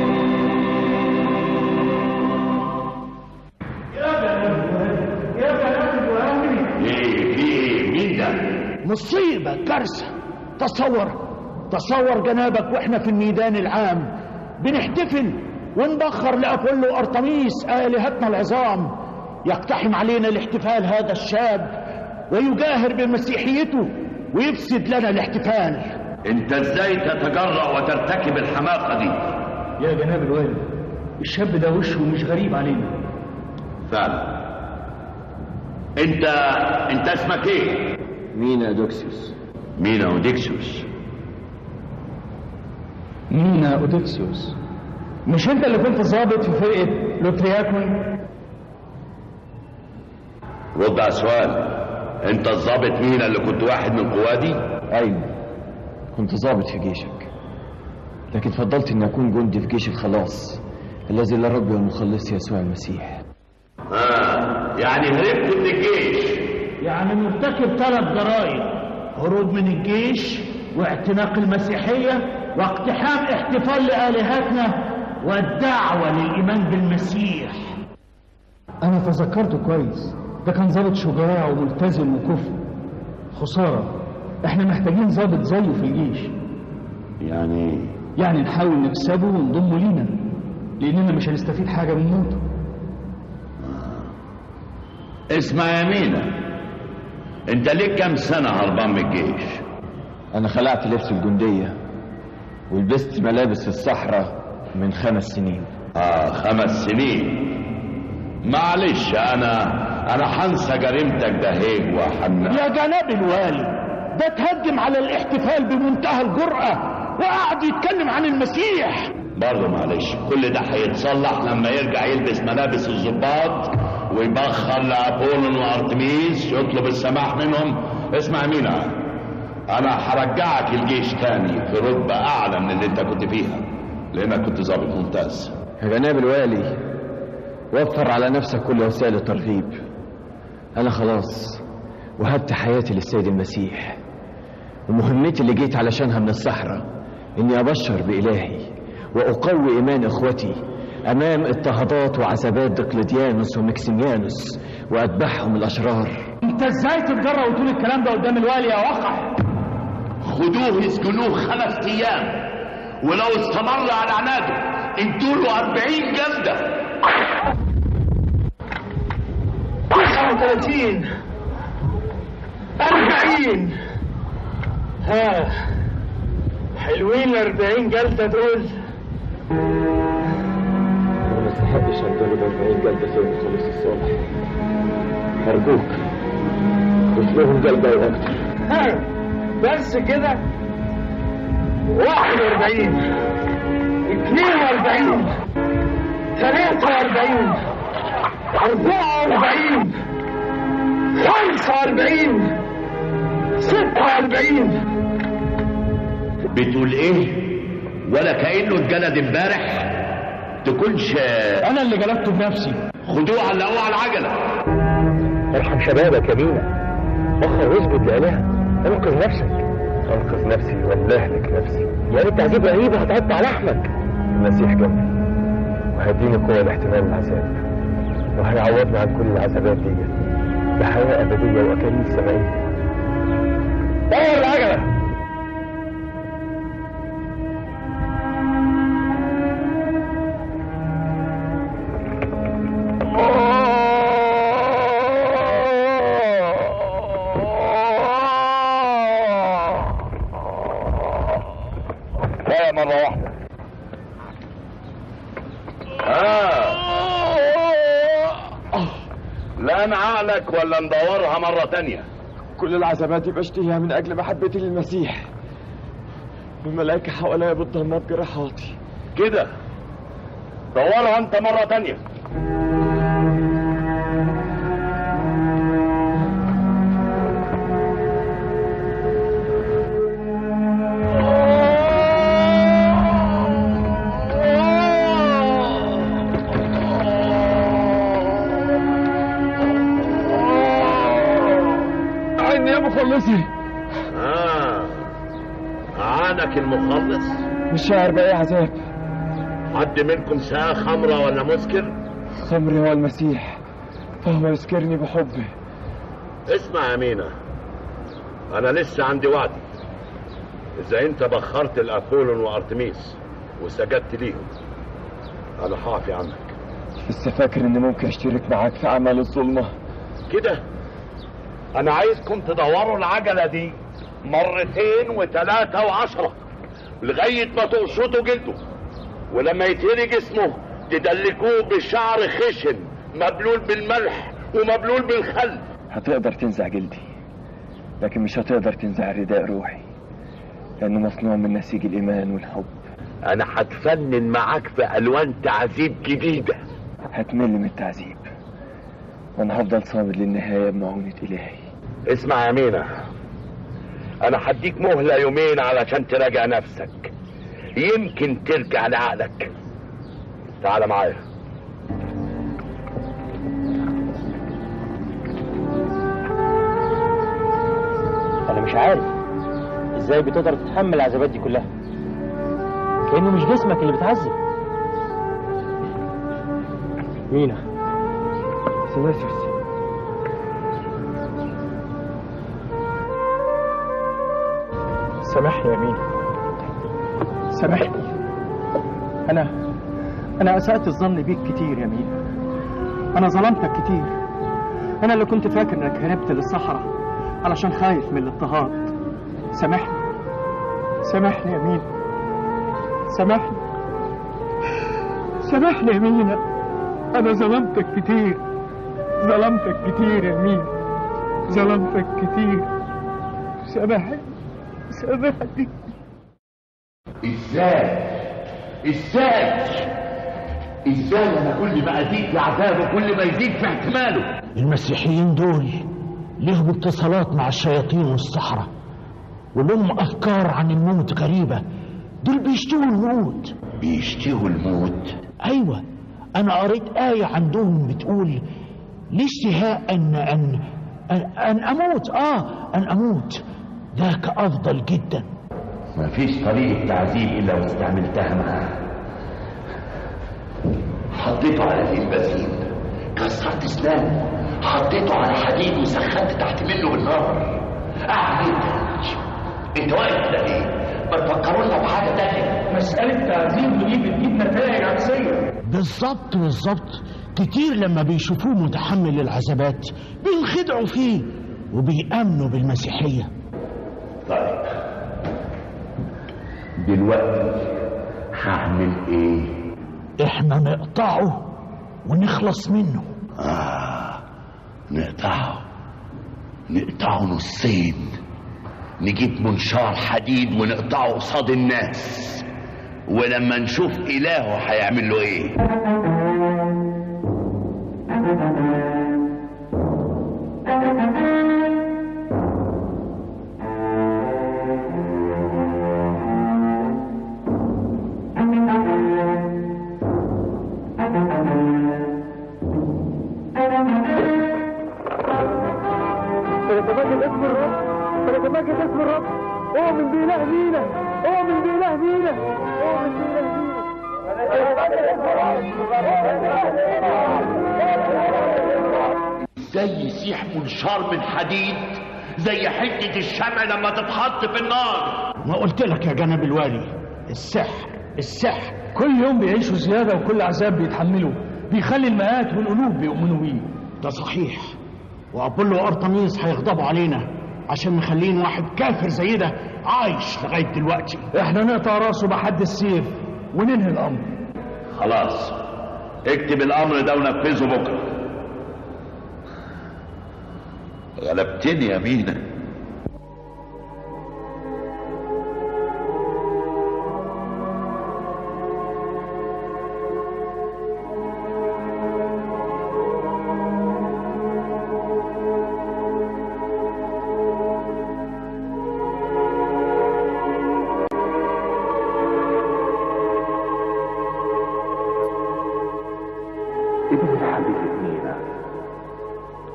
ايه في ايه مين ده مصيبة كارثة تصور تصور جنابك واحنا في الميدان العام بنحتفل ونبخر لأبولو أرطميس آلهتنا العظام يقتحم علينا الاحتفال هذا الشاب ويجاهر بمسيحيته ويفسد لنا الاحتفال انت ازاي تتجرأ وترتكب الحماقة دي يا جناب الوالد الشاب ده وشه مش غريب علينا فعلا انت انت اسمك ايه مينا دوكسيوس مينا اوديكسيوس مينا اوديكسيوس مش انت اللي كنت ظابط في فرقه لوترياكون رد على السؤال انت الظابط مينا اللي كنت واحد من قوادي ايوه كنت ضابط في جيشك لكن فضلت اني اكون جندي في جيش الخلاص الذي لا ربي والمخلص يسوع المسيح اه يعني هربت من الجيش يعني مرتكب ثلاث جرائم هروب من الجيش واعتناق المسيحية واقتحام احتفال لآلهتنا والدعوة للإيمان بالمسيح انا تذكرته كويس ده كان ضابط شجاع وملتزم وكفء خساره احنا محتاجين ضابط زيه في الجيش يعني يعني نحاول نكسبه ونضمه لينا لاننا مش هنستفيد حاجه من موته اسمع يا مينا انت ليك كام سنة هربان من الجيش انا خلعت لبس الجندية ولبست ملابس الصحراء من خمس سنين اه خمس سنين معلش انا انا هنسى جريمتك ده هيك وحنا يا جناب الوالي ده تهجم على الاحتفال بمنتهى الجرأة وقعد يتكلم عن المسيح برضه معلش كل ده هيتصلح لما يرجع يلبس ملابس الضباط ويبخر لابولون وارتميس يطلب السماح منهم اسمع يا مينا انا هرجعك الجيش تاني في رتبة اعلى من اللي انت كنت فيها لانك كنت ظابط ممتاز يا جناب الوالي وفر على نفسك كل وسائل الترغيب انا خلاص وهبت حياتي للسيد المسيح ومهمتي اللي جيت علشانها من الصحراء اني ابشر بالهي واقوي ايمان اخوتي امام اضطهادات وعذابات دقلديانوس ومكسيميانوس واتباعهم الاشرار انت ازاي تتجرأ وتقول الكلام ده قدام الوالي يا وقح خدوه اسجنوه خمس ايام ولو استمر على عناده انتوا له 40 جلده 39 40 ها حلوين ال 40 جلدة دول انا ما استحقش اتضرب 40 جلده زي المخلص الصالح ارجوك ضيف لهم جلده واكتر ها بس كده 41 42 43 44 45 46 بتقول ايه ولا كانه اتجلد امبارح تكونش انا اللي جلدته بنفسي خدوه علقوه على العجله ارحم شبابك يا مينا وخر واثبت لآلهة انقذ نفسك انقذ نفسي ولا اهلك نفسي يعني التعذيب رهيب هتقطع لحمك المسيح جنبي وهيديني قوة لاحتمال العذاب وهيعوضني عن كل العذابات دي بحياة أبدية وأكاليل سمائية طور العجلة لا مرة واحدة آه. لا عقلك ولا ندورها مرة تانية كل العذابات دي بشتهيها من اجل محبتي للمسيح الملائكه حواليا بتضمد جراحاتي كده دورها انت مرة تانية عيني يا مخلصي آه عانك المخلص مش شاعر بأي عذاب حد منكم ساء خمرة ولا مسكر خمري هو المسيح فهو يسكرني بحبه اسمع يا مينا انا لسه عندي وعد اذا انت بخرت الابولون وارتميس وسجدت ليهم انا هعفي عنك لسه فاكر اني ممكن اشترك معاك في اعمال الظلمه كده انا عايزكم تدوروا العجلة دي مرتين وثلاثة وعشرة لغاية ما تقشطوا جلده ولما يتهري جسمه تدلكوه بشعر خشن مبلول بالملح ومبلول بالخل هتقدر تنزع جلدي لكن مش هتقدر تنزع رداء روحي لانه مصنوع من نسيج الايمان والحب انا هتفنن معاك في الوان تعذيب جديدة هتمل من التعذيب وانا هفضل صامد للنهايه بمعونه الهي اسمع يا مينا انا هديك مهلة يومين علشان تراجع نفسك يمكن ترجع لعقلك تعال معايا انا مش عارف ازاي بتقدر تتحمل العذابات دي كلها كانه مش جسمك اللي بتعذب مينا سيناسيوس سامحني يا مينا سامحني انا انا اسأت الظن بيك كتير يا مينا انا ظلمتك كتير انا اللي كنت فاكر انك هربت للصحراء علشان خايف من الاضطهاد سامحني سامحني يا مينا سامحني سامحني يا مينا انا ظلمتك كتير ظلمتك كتير يا مينا ظلمتك كتير سامحني سامحني ازاي ازاي ازاي انا كل ما ازيد في عذابه كل ما يزيد في احتماله المسيحيين دول لهم اتصالات مع الشياطين والسحرة ولهم أفكار عن الموت غريبة دول بيشتهوا الموت بيشتهوا الموت أيوة أنا قريت آية عندهم بتقول الاشتهاء أن أن أن, أن أموت آه أن أموت ذاك أفضل جدا مفيش طريقة تعذيب إلا واستعملتها معاه حطيته على البنزين كسرت اسنانه حطيته على حديد وسخنت تحت منه بالنار قاعد انت واقف كده ليه؟ ما تفكرونا بحاجة تانية مسألة تعذيب دي بتجيب نتائج عكسية بالظبط بالظبط كتير لما بيشوفوه متحمل للعذابات بينخدعوا فيه وبيأمنوا بالمسيحية طيب دلوقتي هعمل ايه؟ احنا نقطعه ونخلص منه آه نقطعه نقطعه نصين نجيب منشار حديد ونقطعه قصاد الناس ولما نشوف إلهه هيعمل له إيه سنتمجد اسم الرب سنتمجد اسم الرب اؤمن بإله مينا اؤمن بإله مينا اؤمن بإله مينا ازاي يسيح منشار من حديد زي حتة الشمع لما تتحط في النار ما قلت لك يا جناب الوالي السحر السحر كل يوم بيعيشوا زيادة وكل عذاب بيتحملوا بيخلي المئات والقلوب بيؤمنوا بيه ده صحيح وابولو وارتميس هيغضبوا علينا عشان مخلين واحد كافر زي ده عايش لغايه دلوقتي احنا نقطع راسه بحد السيف وننهي الامر خلاص اكتب الامر ده ونفذه بكره غلبتني يا مينا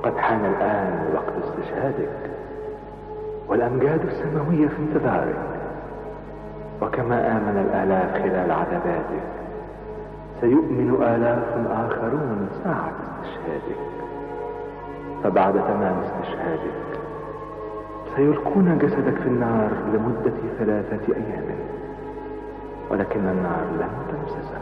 قد حان الآن وقت استشهادك والأمجاد السماوية في انتظارك وكما آمن الآلاف خلال عذاباتك سيؤمن آلاف آخرون ساعة استشهادك فبعد تمام استشهادك سيلقون جسدك في النار لمدة ثلاثة أيام ولكن النار لن تمسسه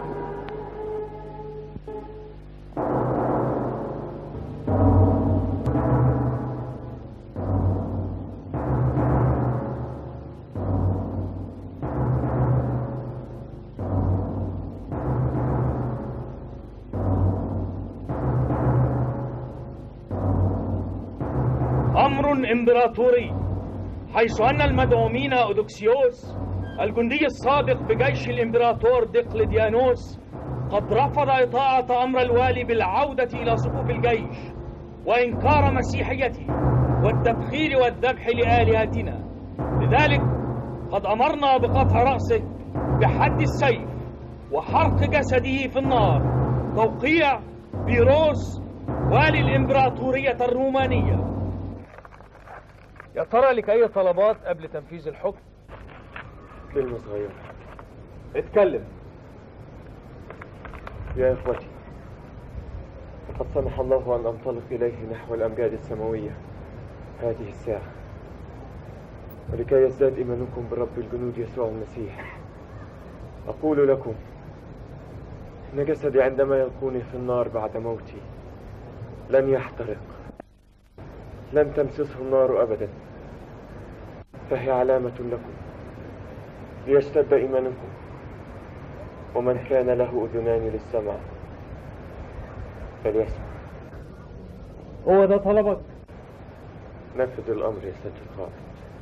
أمر إمبراطوري حيث أن المدعومين أودوكسيوس الجندي السابق بجيش الإمبراطور دقلديانوس قد رفض إطاعة أمر الوالي بالعودة إلى صفوف الجيش وإنكار مسيحيته والتبخير والذبح لآلهتنا لذلك قد أمرنا بقطع رأسه بحد السيف وحرق جسده في النار توقيع بيروس والي الإمبراطورية الرومانية يا ترى لك أي طلبات قبل تنفيذ الحكم؟ كلمة صغيرة اتكلم يا إخوتي لقد سمح الله أن أنطلق إليه نحو الأمجاد السماوية هذه الساعة ولكي يزداد إيمانكم برب الجنود يسوع المسيح أقول لكم إن جسدي عندما يلقوني في النار بعد موتي لن يحترق لن تمسسه النار أبدا فهي علامة لكم ليشتد إيمانكم ومن كان له أذنان للسمع فليسمع هو ده طلبك؟ نفذ الأمر يا سيد القائد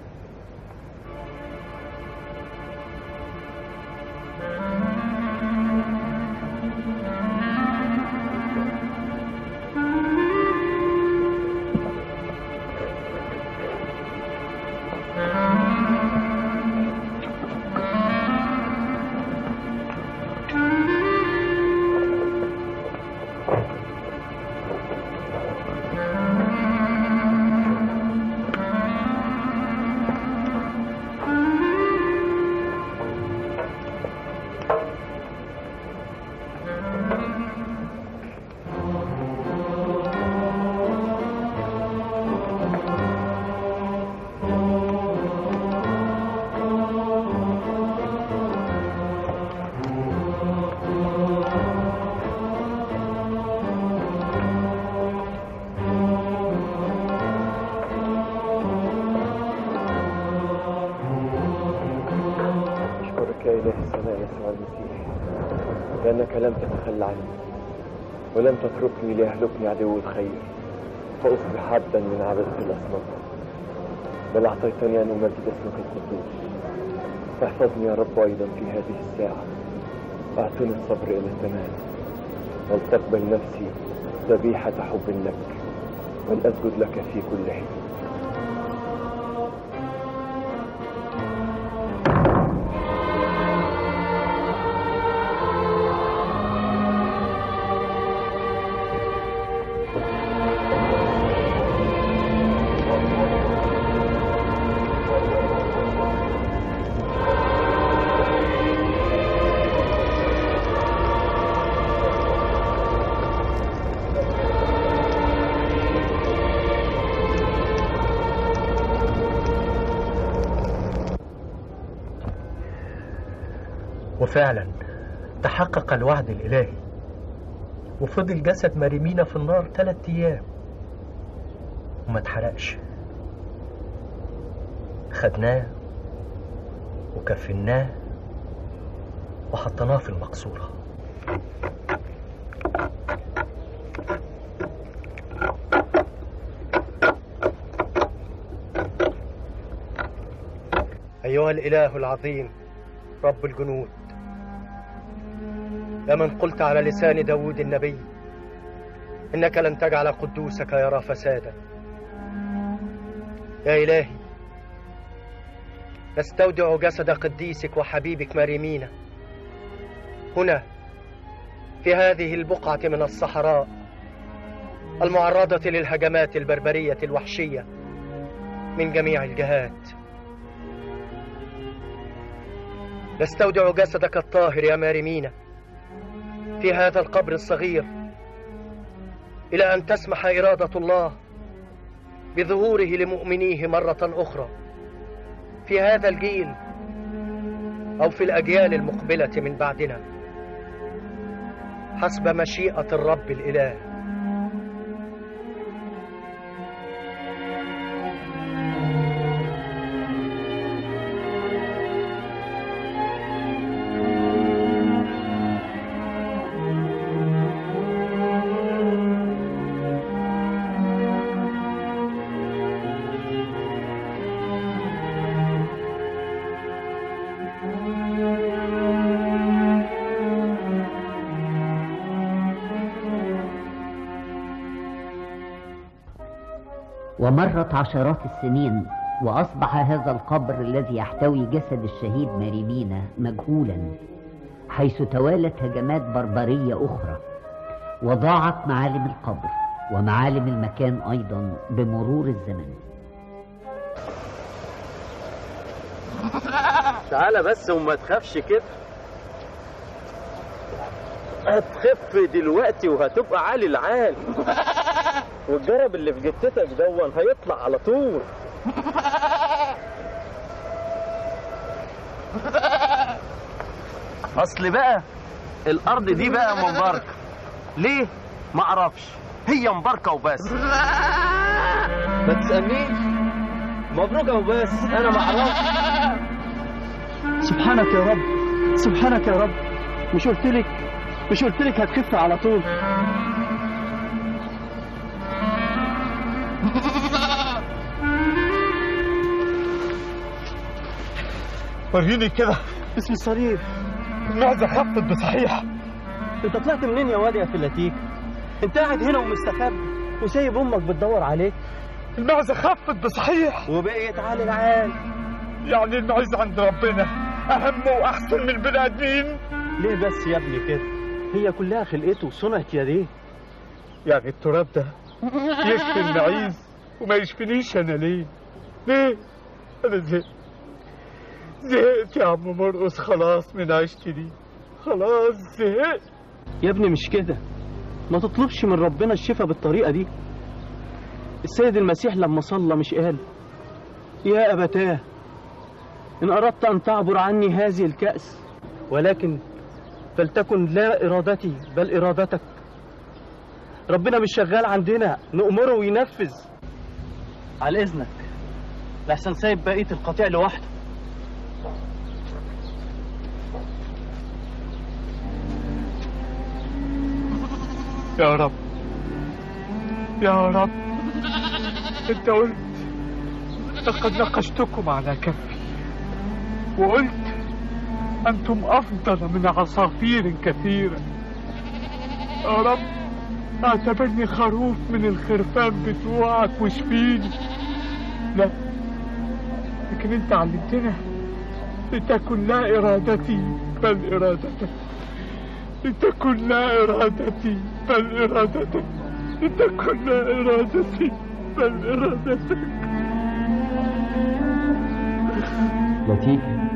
أشكرك يا إله السماء يسوع المسيح لأنك لم تتخلى عني ولم تتركني ليهلكني عدو الخير فأصبح عبدا من عبدة الأصنام بل أعطيتني أن أمجد اسمك القدوس فاحفظني يا رب أيضا في هذه الساعة وأعطني الصبر إلى التمام ولتقبل نفسي ذبيحة حب لك ولأسجد لك في كل حين وفعلا تحقق الوعد الإلهي وفضل جسد مريمينا في النار ثلاثة أيام وما اتحرقش خدناه وكفناه وحطيناه في المقصورة أيها الإله العظيم رب الجنود يا من قلت على لسان داود النبي إنك لن تجعل قدوسك يرى فسادا يا إلهي نستودع جسد قديسك وحبيبك مريمينا هنا في هذه البقعة من الصحراء المعرضة للهجمات البربرية الوحشية من جميع الجهات نستودع جسدك الطاهر يا مارمينا في هذا القبر الصغير إلى أن تسمح إرادة الله بظهوره لمؤمنيه مرة أخرى في هذا الجيل أو في الأجيال المقبلة من بعدنا حسب مشيئة الرب الإله ومرت عشرات السنين وأصبح هذا القبر الذي يحتوي جسد الشهيد ماريمينا مجهولا حيث توالت هجمات بربرية أخرى وضاعت معالم القبر ومعالم المكان أيضا بمرور الزمن تعالى بس وما تخافش كده هتخف دلوقتي وهتبقى عالي العال والجرب اللي في جتتك دون هيطلع على طول اصل بقى الارض دي بقى مباركه ليه ما اعرفش هي مباركه وبس ما تسالنيش مبروك وبس انا ما اعرفش سبحانك يا رب سبحانك يا رب مش قلت لك مش قلت لك هتخف على طول وريني كده اسم الصليب المعزه خفت بصحيح انت طلعت منين يا واد يا فلاتيك انت قاعد هنا ومستخبي وسايب امك بتدور عليك المعزه خفت بصحيح وبقيت عالي العال يعني المعز عند ربنا اهم واحسن من البني ادمين ليه بس يا ابني كده هي كلها خلقته صنعة يديه يعني التراب ده يشفي المعيز وما يشفينيش انا ليه ليه انا زهقت زهقت يا عم مرقص خلاص من عيشتي دي خلاص زهقت يا ابني مش كده ما تطلبش من ربنا الشفاء بالطريقة دي السيد المسيح لما صلى مش قال يا أبتاه إن أردت أن تعبر عني هذه الكأس ولكن فلتكن لا إرادتي بل إرادتك ربنا مش شغال عندنا نأمره وينفذ على إذنك لحسن سايب بقية القطيع لوحده يا رب يا رب انت قلت لقد نقشتكم على كفي وقلت انتم افضل من عصافير كثيرة يا رب اعتبرني خروف من الخرفان بتوعك واشفيني لا لكن انت علمتنا لتكن لا ارادتي بل ارادتك لتكن لا ارادتي بل ارادتك لتكن لا ارادتي بل ارادتك لتيجة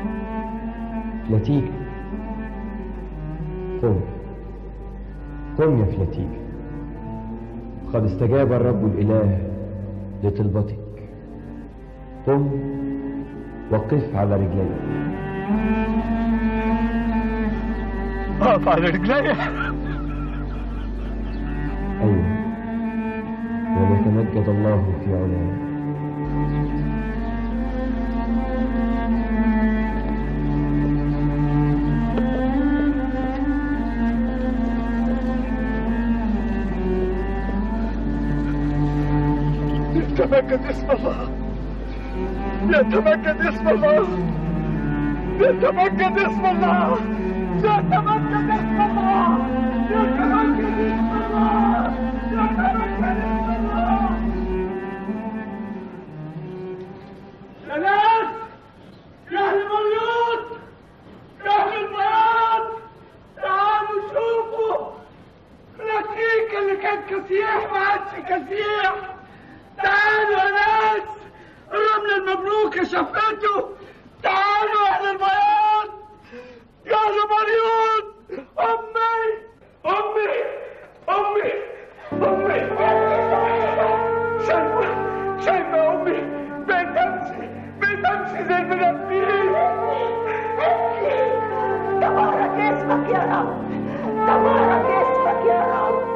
لتيجة قم قم يا فلاتيجة قد استجاب الرب الإله لطلبتك قم وقف على رجليك اقف على رجلي أيوة وليتمجد الله في علاه يتمجد اسم الله يتمجد اسم الله يتمجد اسم الله يتمجد اسم الله يتمجد اسم الله يتمجد اسم الله يا ناس يا اهل المريوط يا اهل البياض تعالوا شوفوا لكيك اللي كان كسيح صحيح تعالوا يا ناس الرمل المبروكة شفته تعالوا أهل البياض يا مريون أمي أمي أمي أمي شايفة شايفة أمي بتمشي بتمشي زي المنافقين تبارك اسمك يا رب تبارك اسمك يا رب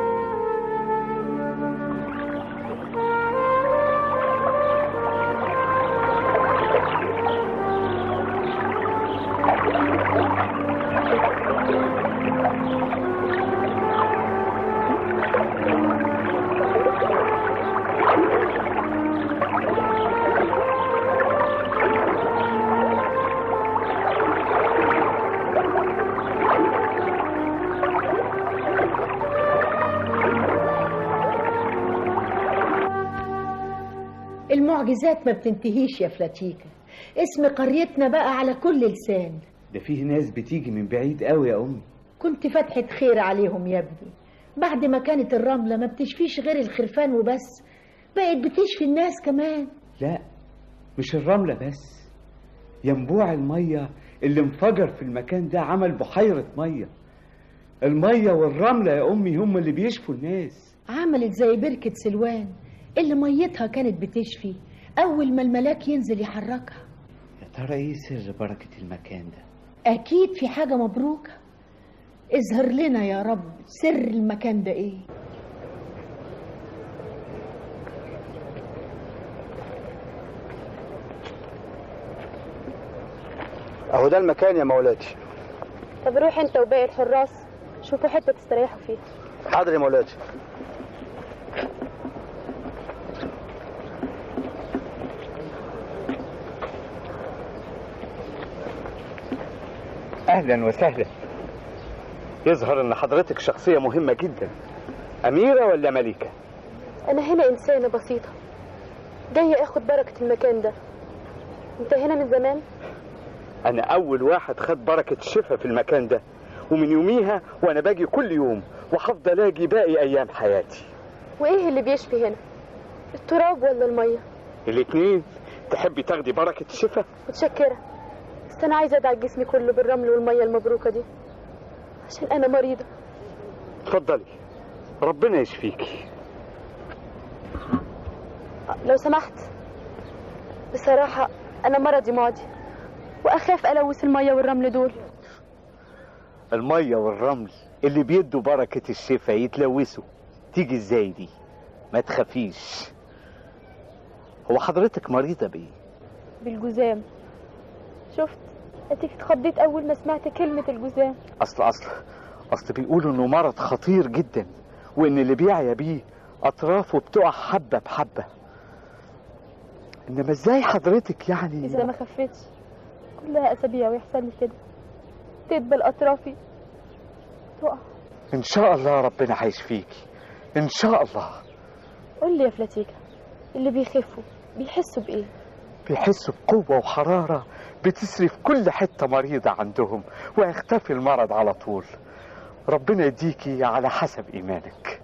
المعجزات ما بتنتهيش يا فلاتيكا اسم قريتنا بقى على كل لسان ده فيه ناس بتيجي من بعيد قوي يا امي كنت فتحة خير عليهم يا ابني بعد ما كانت الرملة ما بتشفيش غير الخرفان وبس بقت بتشفي الناس كمان لا مش الرملة بس ينبوع المية اللي انفجر في المكان ده عمل بحيرة مية المية والرملة يا أمي هم اللي بيشفوا الناس عملت زي بركة سلوان اللي ميتها كانت بتشفي أول ما الملاك ينزل يحركها يا ترى إيه سر بركة المكان ده أكيد في حاجة مبروكة اظهر لنا يا رب سر المكان ده إيه اهو ده المكان يا مولاتي طب روح انت وباقي الحراس شوفوا حته تستريحوا فيها حاضر يا مولاتي أهلا وسهلا يظهر إن حضرتك شخصية مهمة جدا أميرة ولا ملكة؟ انا هنا انسانه بسيطه جايه اخد بركه المكان ده انت هنا من زمان أنا أول واحد خد بركة الشفا في المكان ده ومن يوميها وأنا باجي كل يوم وهفضل أجي باقي أيام حياتي وايه اللي بيشفي هنا التراب ولا الميه الاتنين تحبي تاخدي بركة الشفا؟ متشكره بس انا عايزه ادعك جسمي كله بالرمل والميه المبروكه دي عشان انا مريضه اتفضلي ربنا يشفيكي لو سمحت بصراحه انا مرضي معدي واخاف الوث الميه والرمل دول المية والرمل اللي بيدوا بركة الشفا يتلوثوا تيجي ازاي دي ما تخافيش هو حضرتك مريضة بإيه؟ بالجزام شفت اديك اتخضيت اول ما سمعت كلمه الجزام أصل أصل أصل بيقولوا إنه مرض خطير جدا وإن اللي بيعيا بيه أطرافه بتقع حبة بحبة إنما إزاي حضرتك يعني اذا ما خفتش كلها اسابيع ويحصل لي كده تدبل اطرافي تقع إن شاء الله ربنا هيشفيكي إن شاء الله قول لي يا فلاتيكا اللي بيخفوا بيحسوا بايه بيحسوا بقوة وحرارة بتسري في كل حتة مريضة عندهم ويختفي المرض على طول ربنا يديكي على حسب إيمانك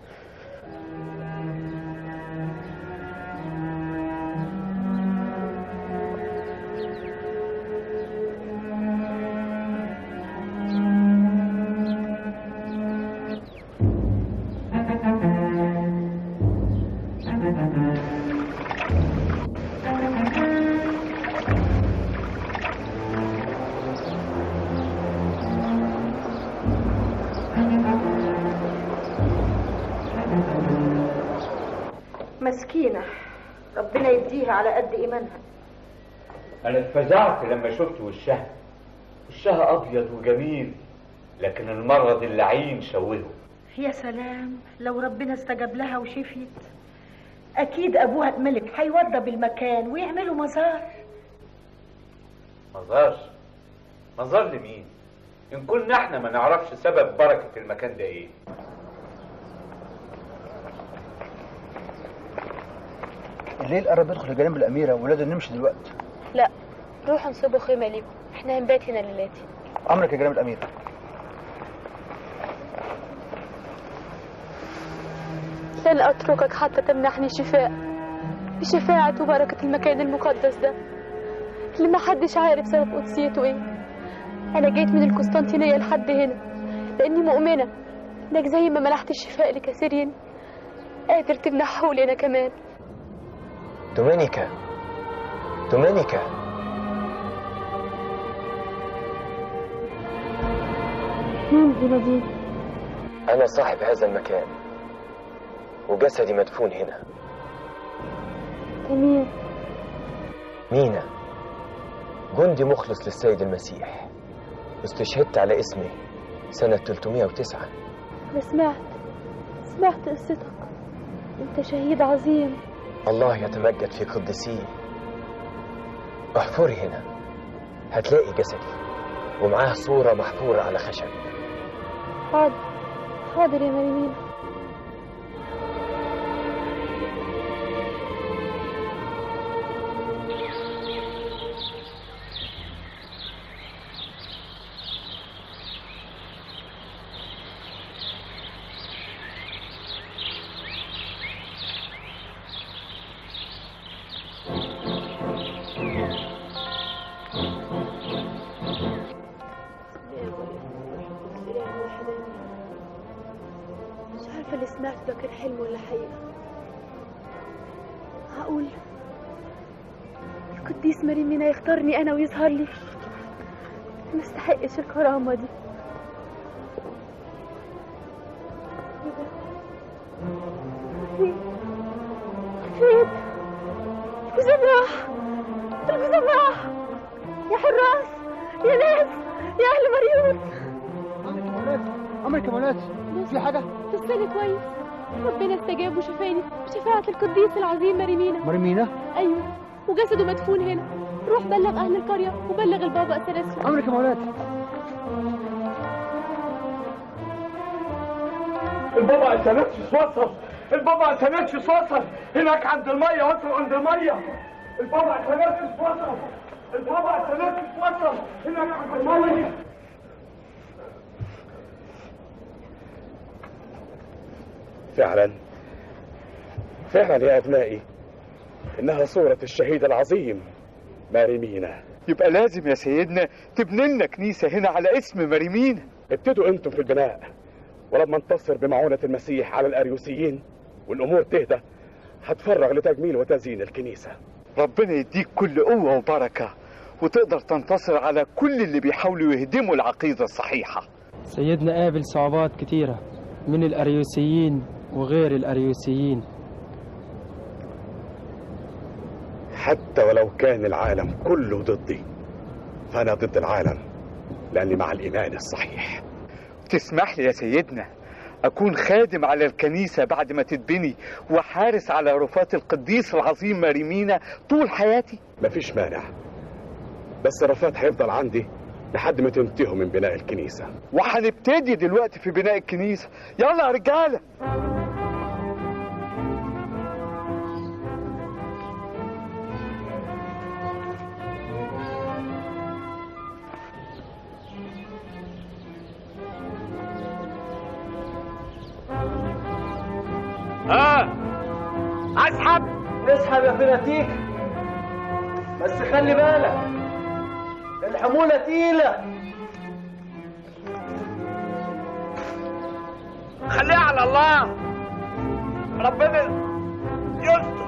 مسكينة ربنا يديها على قد إيمانها أنا اتفزعت لما شفت وشها وشها أبيض وجميل لكن المرض اللعين شوهه يا سلام لو ربنا استجاب لها وشفيت أكيد أبوها الملك هيوضب المكان ويعملوا مزار مزار مزار لمين إن كنا احنا ما نعرفش سبب بركة المكان ده إيه الليل قرب يدخل الجناب الأميرة ولازم نمشي دلوقتي لا روحوا انصبوا خيمه ليكم احنا هنبات هنا ليلاتي أمرك يا جناب الأميرة لن أتركك حتى تمنحني شفاء بشفاعة وبركة المكان المقدس ده اللي ما حدش عارف سبب قدسيته ايه أنا جيت من القسطنطينية لحد هنا لأني مؤمنة إنك زي ما منحت الشفاء لكثيرين قادر تمنحه لي أنا كمان دومينيكا دومينيكا مين بيناديك؟ أنا صاحب هذا المكان وجسدي مدفون هنا مين؟ مينا جندي مخلص للسيد المسيح استشهدت على اسمي سنة 309 أنا سمعت سمعت قصتك أنت شهيد عظيم الله يتمجد في قدسيه احفري هنا هتلاقي جسدي ومعاه صورة محفورة على خشب حاضر حاضر يا مريمين مش عارفة اللي سمعته ده كان حلم ولا حقيقة هقول القديس مريمينا يختارني أنا ويظهر لي ما استحقش الكرامة دي إيه ده؟ فين؟ الجزماح الجزماح يا حراس يا ناس يا أهل مريوط عمرك يا مولانا في حاجة؟ تستني كويس ربنا استجاب وشفاني بشفاعة القديس العظيم مريمينا مرمينا أيوة وجسده مدفون هنا روح بلغ أهل القرية وبلغ البابا أثناسيوس عمرك يا مولانا البابا اثناسيوس وصل البابا اثناسيوس وصل هناك عند الميه وصل عند الميه البابا اثناسيوس وصل البابا اثناسيوس وصل هناك عند الميه فعلا فعلا يا أبنائي إنها صورة الشهيد العظيم ماريمينا يبقى لازم يا سيدنا تبني لنا كنيسة هنا على اسم مريمينا ابتدوا انتم في البناء ولما انتصر بمعونة المسيح على الأريوسيين والأمور تهدى هتفرغ لتجميل وتزيين الكنيسة ربنا يديك كل قوة وبركة وتقدر تنتصر على كل اللي بيحاولوا يهدموا العقيدة الصحيحة سيدنا قابل صعوبات كتيرة من الأريوسيين وغير الأريوسيين حتى ولو كان العالم كله ضدي فأنا ضد العالم لأني مع الإيمان الصحيح تسمح لي يا سيدنا أكون خادم على الكنيسة بعد ما تتبني وحارس على رفات القديس العظيم مريمينا طول حياتي مفيش مانع بس رفات هيفضل عندي لحد ما تنتهوا من بناء الكنيسة وهنبتدي دلوقتي في بناء الكنيسة يلا يا رجالة ها اسحب اسحب يا فناتيك بس خلي بالك الحمولة تقيلة خليها على الله ربنا يستر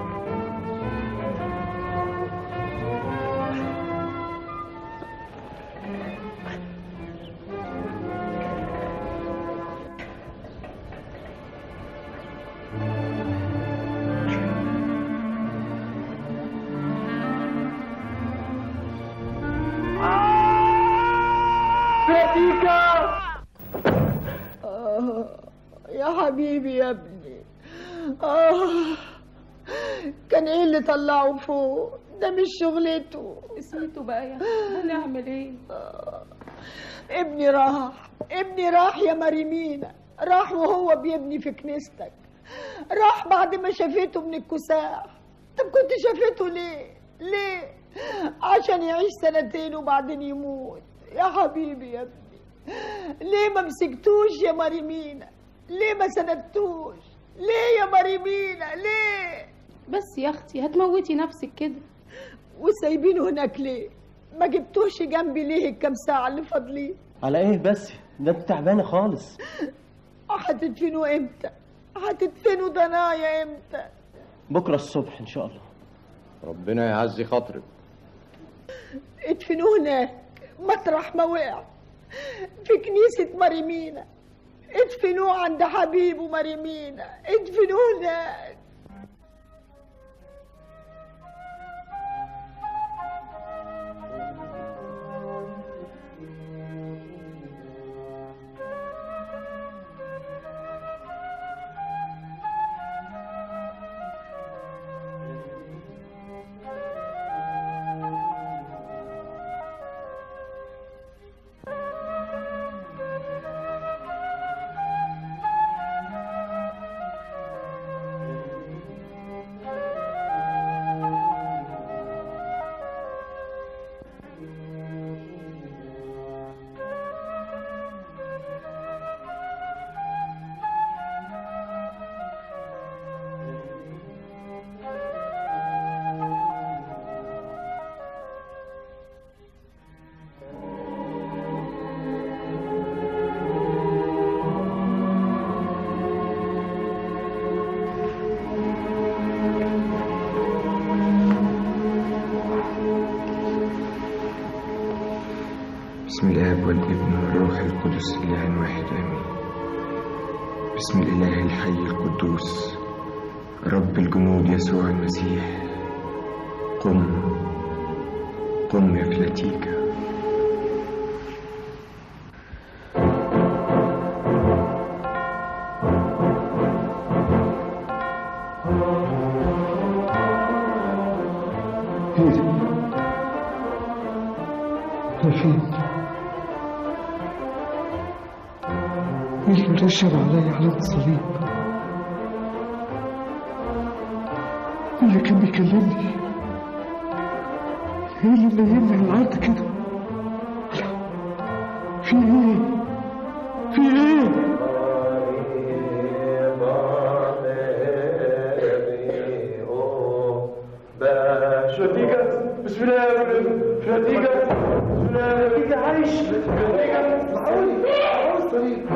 فاتيكا آه يا حبيبي يا ابني آه كان ايه اللي طلعه فوق ده مش شغلته اسمته بقى يا هنعمل ايه ابني راح ابني راح يا مريمينا راح وهو بيبني في كنيستك راح بعد ما شافته من الكساح طب كنت شافته ليه ليه عشان يعيش سنتين وبعدين يموت يا حبيبي يا ابني ليه ما مسكتوش يا مريمينا ليه ما سندتوش ليه يا مريمينا ليه بس يا اختي هتموتي نفسك كده وسايبينه هناك ليه ما جبتوش جنبي ليه الكام ساعة اللي فاضلين على ايه بس ده انت تعبانه خالص هتدفنوا امتى هتدفنوا ضنايا امتى بكره الصبح ان شاء الله ربنا يعزي خاطرك ادفنوه هناك مطرح ما وقع في كنيسة مريمينا ادفنوه عند حبيبه مريمينا ادفنوه هناك بسم الآب والابن والروح القدس إله واحد آمين بسم الإله الحي القدوس رب الجنود يسوع المسيح قم قم يا فلاتيكا ايه ده؟ انا فين؟ مين اللي رشب عليا علامة الصليب؟ مين اللي كان بيكلمني؟ ايه اللي منيمني على الأرض كده؟ لا. في ايه؟ في ايه؟ شرتيكا بسم الله يا ولد شرتيكا بسم الله يا شرتيكا عايش شرتيكا معقول عاوز طريق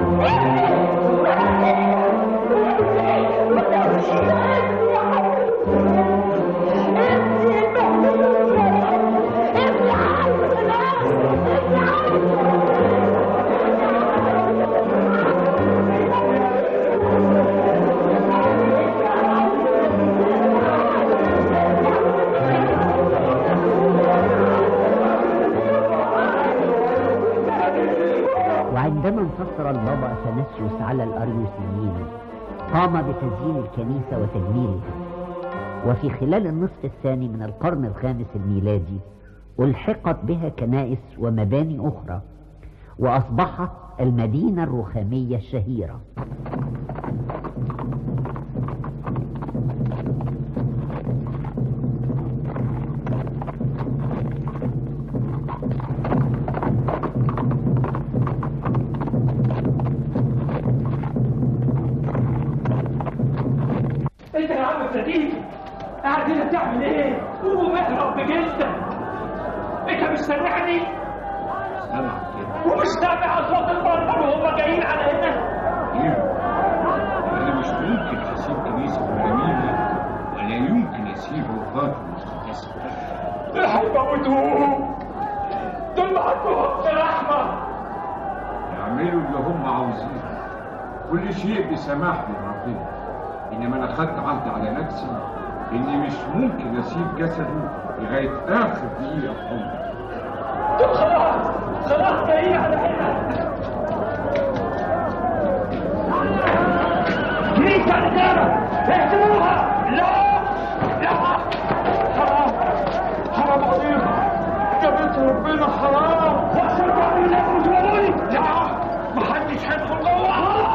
وعندما انتصر البابا اثناسيوس على الاريوسيين قام بتزيين الكنيسه وتجميلها وفي خلال النصف الثاني من القرن الخامس الميلادي الحقت بها كنائس ومباني اخرى واصبحت المدينه الرخاميه الشهيره انت يا عم الفتيك قاعد هنا بتعمل ايه؟ قوم اهرب بجلدك انت مش سامعني؟ سامع كده ومش سامع اصوات البربر وهم جايين على هنا؟ انا مش ممكن اسيب كنيسه جميله ولا يمكن اسيب وفاته المقدسه دول هيموتوه دول ما عندهمش رحمه يعملوا اللي هم عاوزينه كل شيء بسماح من ربنا انما انا خدت عهد على نفسي اني مش ممكن اسيب جسده لغايه اخر دقيقه في عمري دول خلاص خلاص جايين على هنا كنيسة رجالة اهدموها لا لا حرام حرام عليكم جابت ربنا حرام وعشان بعض يلاقوا جوالي لا محدش هيدخل جوه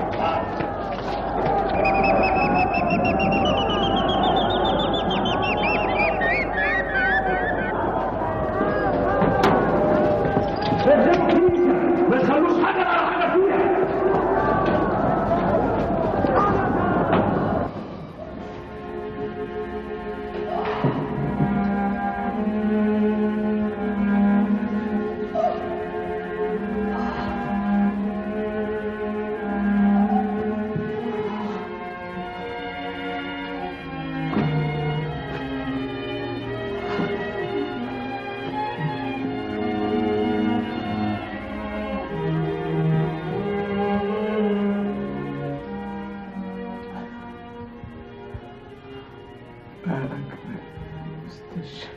اهدموا كنيسة ما تخلوش حاجة على حاجة فيها بالك مستشهد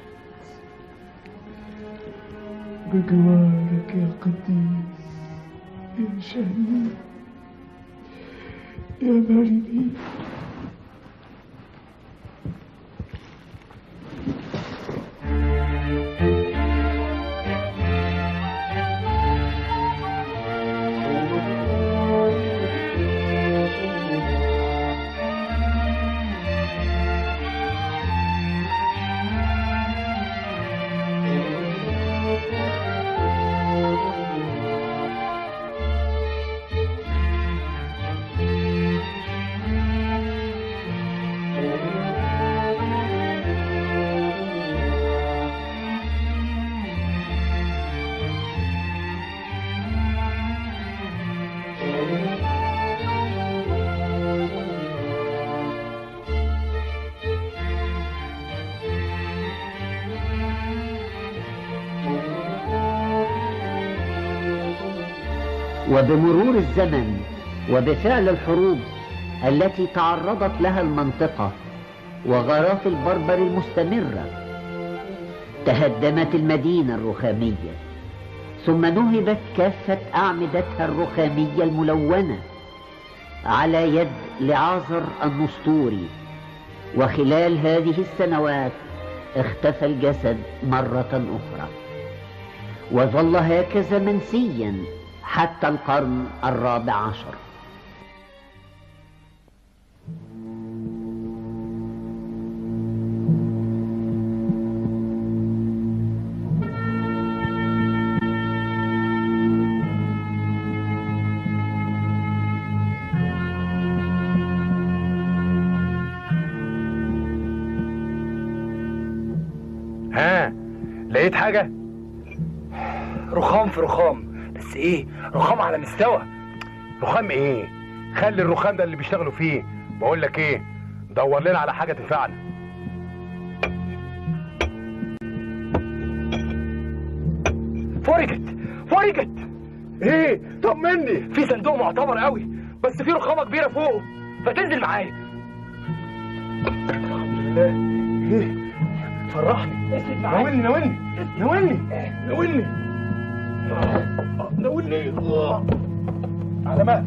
بجوارك يا قديس يا شهيد يا مريم وبمرور الزمن وبفعل الحروب التي تعرضت لها المنطقة وغارات البربر المستمرة تهدمت المدينة الرخامية ثم نهبت كافة أعمدتها الرخامية الملونة على يد لعازر النسطوري وخلال هذه السنوات اختفى الجسد مرة أخرى وظل هكذا منسيا حتى القرن الرابع عشر ها لقيت حاجة؟ رخام في رخام بس ايه رخام على مستوى رخام ايه؟ خلي الرخام ده اللي بيشتغلوا فيه بقول لك ايه؟ دور لنا على حاجة تنفعنا فرجت فرجت ايه طمني في صندوق معتبر قوي بس في رخامه كبيره فوقه فتنزل معايا الحمد لله ايه فرحني اسند معايا ناولني ناولني ناولني ناولني ناولني آه. على مهل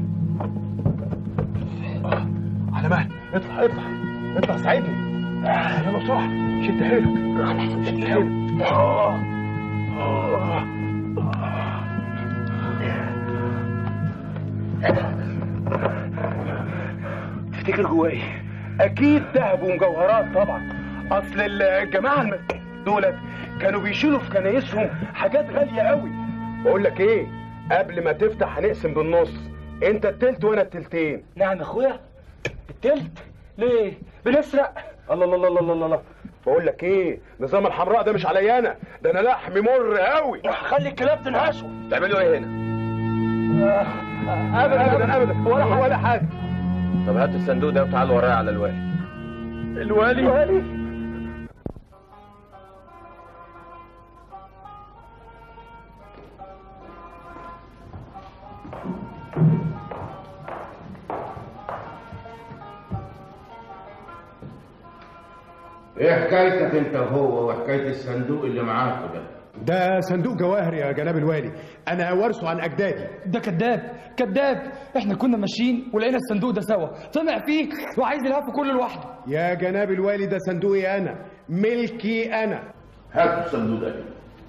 آه. على مهل اطلع اطلع اطلع ساعدني آه، يلا بسرعة شد حيلك شد حيلك آه. آه. تفتكر جواه ايه؟ اكيد ذهب ومجوهرات طبعا اصل الجماعه الم... دولت كانوا بيشيلوا في كنايسهم حاجات غاليه قوي بقول لك ايه قبل ما تفتح هنقسم بالنص انت التلت وانا التلتين نعم يا اخويا التلت ليه بنسرق الله الله الله الله الله الله بقول لك ايه نظام الحمراء ده مش عليا انا ده انا لحمي مر قوي خلي الكلاب تنهشه تعملوا ايه هنا ابدا ابدا ابدا ولا حاجه ولا حاجه طب هات الصندوق ده وتعال ورايا على الوالي الوالي الوالي ايه حكايتك انت وهو وحكايه الصندوق اللي معاك ده ده صندوق جواهر يا جناب الوالي انا وارثه عن اجدادي ده كذاب كذاب احنا كنا ماشيين ولقينا الصندوق ده سوا طمع فيه وعايز يلهفه كله لوحده يا جناب الوالي ده صندوقي انا ملكي انا هات الصندوق ده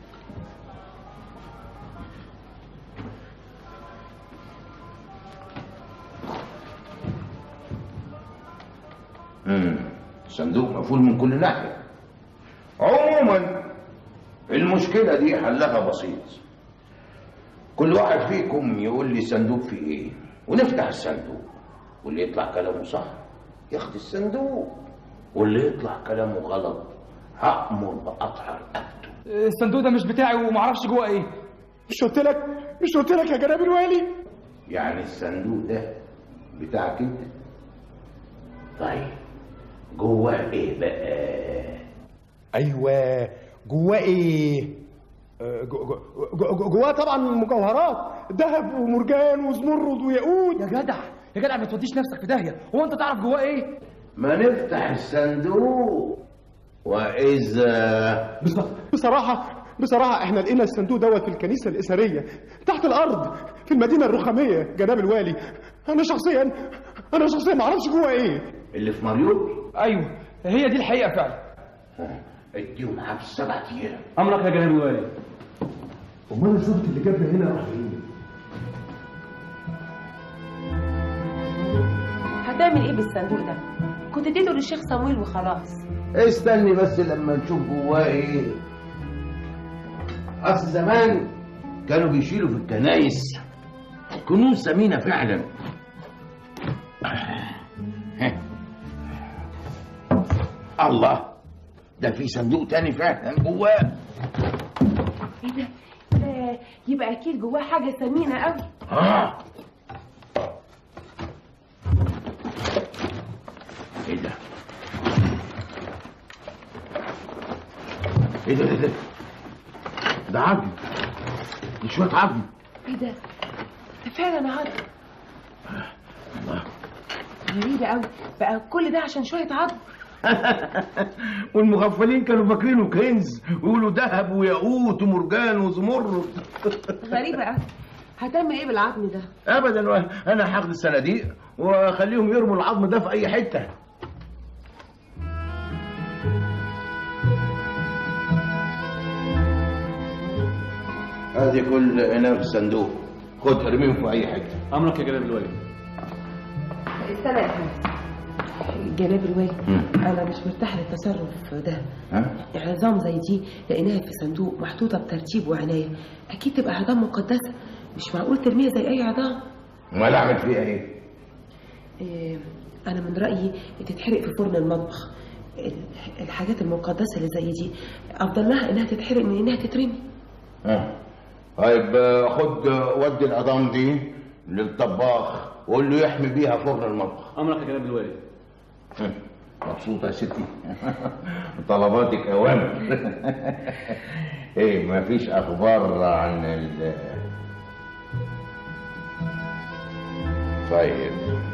امم صندوق مقفول من كل ناحيه عموما المشكله دي حلها بسيط كل واحد فيكم يقول لي صندوق فيه ايه ونفتح الصندوق واللي يطلع كلامه صح ياخد الصندوق واللي يطلع كلامه غلط هأمر بقطع رقبته الصندوق ده مش بتاعي ومعرفش جوه ايه مش قلت لك مش قلت لك يا جناب الوالي يعني الصندوق ده بتاعك انت طيب جواه ايه بقى ايوه جواه ايه آه، جو- جو- جو- جو- جواه طبعا مجوهرات ذهب ومرجان وزمرد وياقوت يا جدع يا جدع ما توديش نفسك في داهيه هو انت تعرف جواه ايه ما نفتح الصندوق وإذا بصراحة بصراحة احنا لقينا الصندوق دوت في الكنيسة الإثرية تحت الأرض في المدينة الرخامية جناب الوالي أنا شخصيا أنا شخصيا ما أعرفش جوه إيه اللي في مريوط ايوه هي دي الحقيقه فعلا اديهم حبس سبع أيام امرك يا جناب الوالي أمال الظابط اللي جابنا هنا راح فين؟ هتعمل ايه بالصندوق ده كنت اديته للشيخ صمويل وخلاص استني بس لما نشوف جواه ايه اصل زمان كانوا بيشيلوا في الكنايس كنوز ثمينه فعلا الله ده في صندوق تاني فعلا جواه ايه ده ده يبقى اكيد جواه حاجه ثمينه قوي اه ايه ده ايه ده ده ده ده عظم دي شويه عظم ايه ده ده فعلا عظم الله غريبه قوي بقى كل ده عشان شويه عظم والمغفلين كانوا فاكرينه كنز ويقولوا ذهب وياقوت ومرجان وزمرد غريبه قوي هتعمل ايه بالعظم ده ابدا انا هاخد الصناديق واخليهم يرموا العظم ده في اي حته هذه كل هنا في الصندوق خد ارميهم في اي حته امرك يا جناب الوالي استنى يا حمد جناب الوالي انا مش مرتاح للتصرف ده ها عظام زي دي لقيناها في صندوق محطوطه بترتيب وعنايه اكيد تبقى عظام مقدسه مش معقول ترميها زي اي عظام امال اعمل فيها ايه إيه، انا من رايي تتحرق في فرن المطبخ ال- الحاجات المقدسه اللي زي دي افضل لها انها تتحرق من انها تترمي ها طيب آه، خد آه، ودي العظام دي للطباخ وقول له يحمي بيها فرن المطبخ امرك يا جناب الوالي هم، مبسوطة يا ستي طلباتك أوامر ايه مفيش أخبار عن ال طيب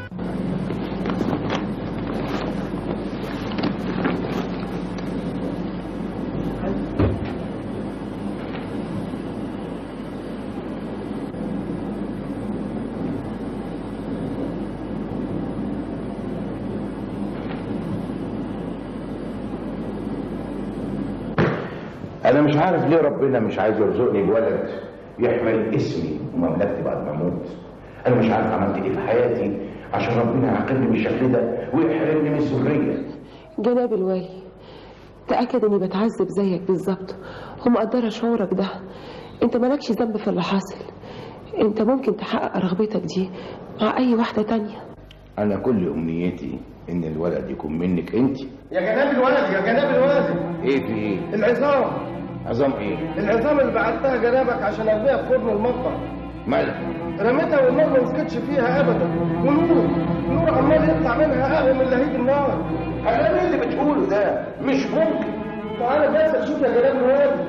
أنا مش عارف ليه ربنا مش عايز يرزقني بولد يحمل اسمي ومملكتي بعد ما أموت أنا مش عارف عملت إيه في حياتي عشان ربنا يعاقبني بالشكل ده ويحرمني من الذرية جناب الوالي تأكد اني بتعذب زيك بالظبط ومقدرة شعورك ده انت مالكش ذنب في اللي حاصل انت ممكن تحقق رغبتك دي مع اي واحدة تانية أنا كل أمنيتي إن الولد يكون منك أنت يا جناب الولد يا جناب الولد إيه في إيه؟ العظام عظام إيه؟ العظام اللي بعتها جنابك عشان ارميها في فرن المطبخ مالها؟ رميتها والنار ما مسكتش فيها ابدا ونور نور عمال يطلع منها اقوى من لهيب النار كلام إيه اللي بتقوله ده مش ممكن تعالى بس اشوف يا جناب الولد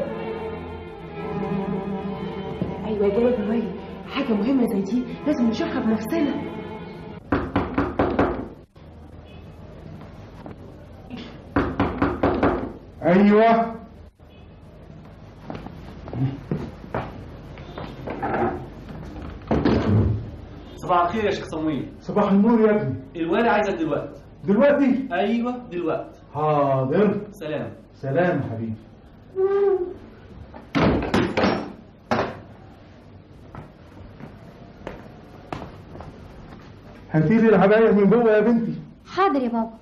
ايوه يا جناب الوالي حاجة مهمة زي دي لازم نشوفها بنفسنا ايوه صباح الخير يا شيخ صمويل صباح النور يا ابني الوالي عايزك دلوقتي دلوقتي ايوه دلوقتي حاضر سلام سلام حبيبي هاتي لي العباية من جوه يا بنتي حاضر يا بابا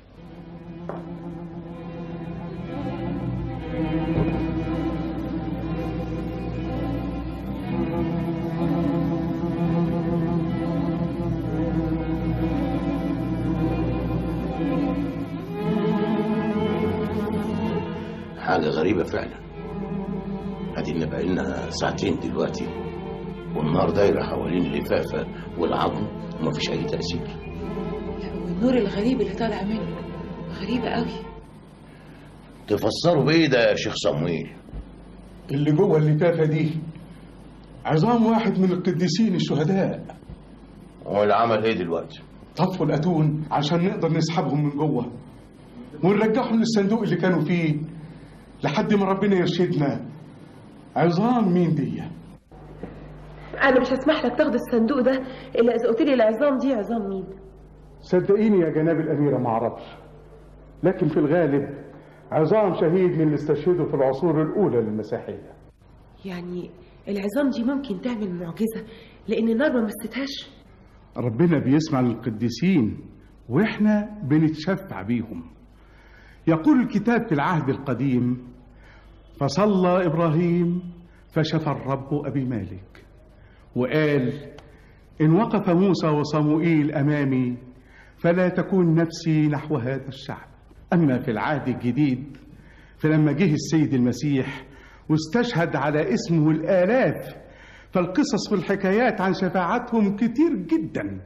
حاجة غريبة فعلا ادينا بقالنا ساعتين دلوقتي والنار دايرة حوالين اللفافة والعظم ومفيش أي تأثير والنور الغريب اللي طالع منه غريبة قوي تفسروا بإيه ده يا شيخ صمويل؟ اللي جوه اللفافة دي عظام واحد من القديسين الشهداء هو اللي عمل إيه دلوقتي؟ طفوا الاتون عشان نقدر نسحبهم من جوه ونرجعهم للصندوق اللي كانوا فيه لحد ما ربنا يرشدنا عظام مين دي انا مش هسمح لك تاخد الصندوق ده الا اذا قلت لي العظام دي عظام مين صدقيني يا جناب الأميرة ما أعرفش لكن في الغالب عظام شهيد من اللي استشهدوا في العصور الأولى للمسيحية يعني العظام دي ممكن تعمل معجزه لان النار ما مستهاش ربنا بيسمع للقديسين وإحنا بنتشفع بيهم يقول الكتاب في العهد القديم فصلى إبراهيم فشفى الرب أبي مالك وقال إن وقف موسى وصموئيل أمامي فلا تكون نفسي نحو هذا الشعب أما في العهد الجديد فلما جه السيد المسيح واستشهد على اسمه الآلاف فالقصص والحكايات عن شفاعتهم كتير جدا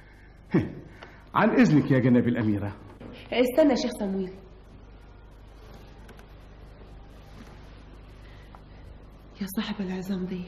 عن إذنك يا جناب الأميرة استنى يا شيخ صمويل يا صاحب العظام دي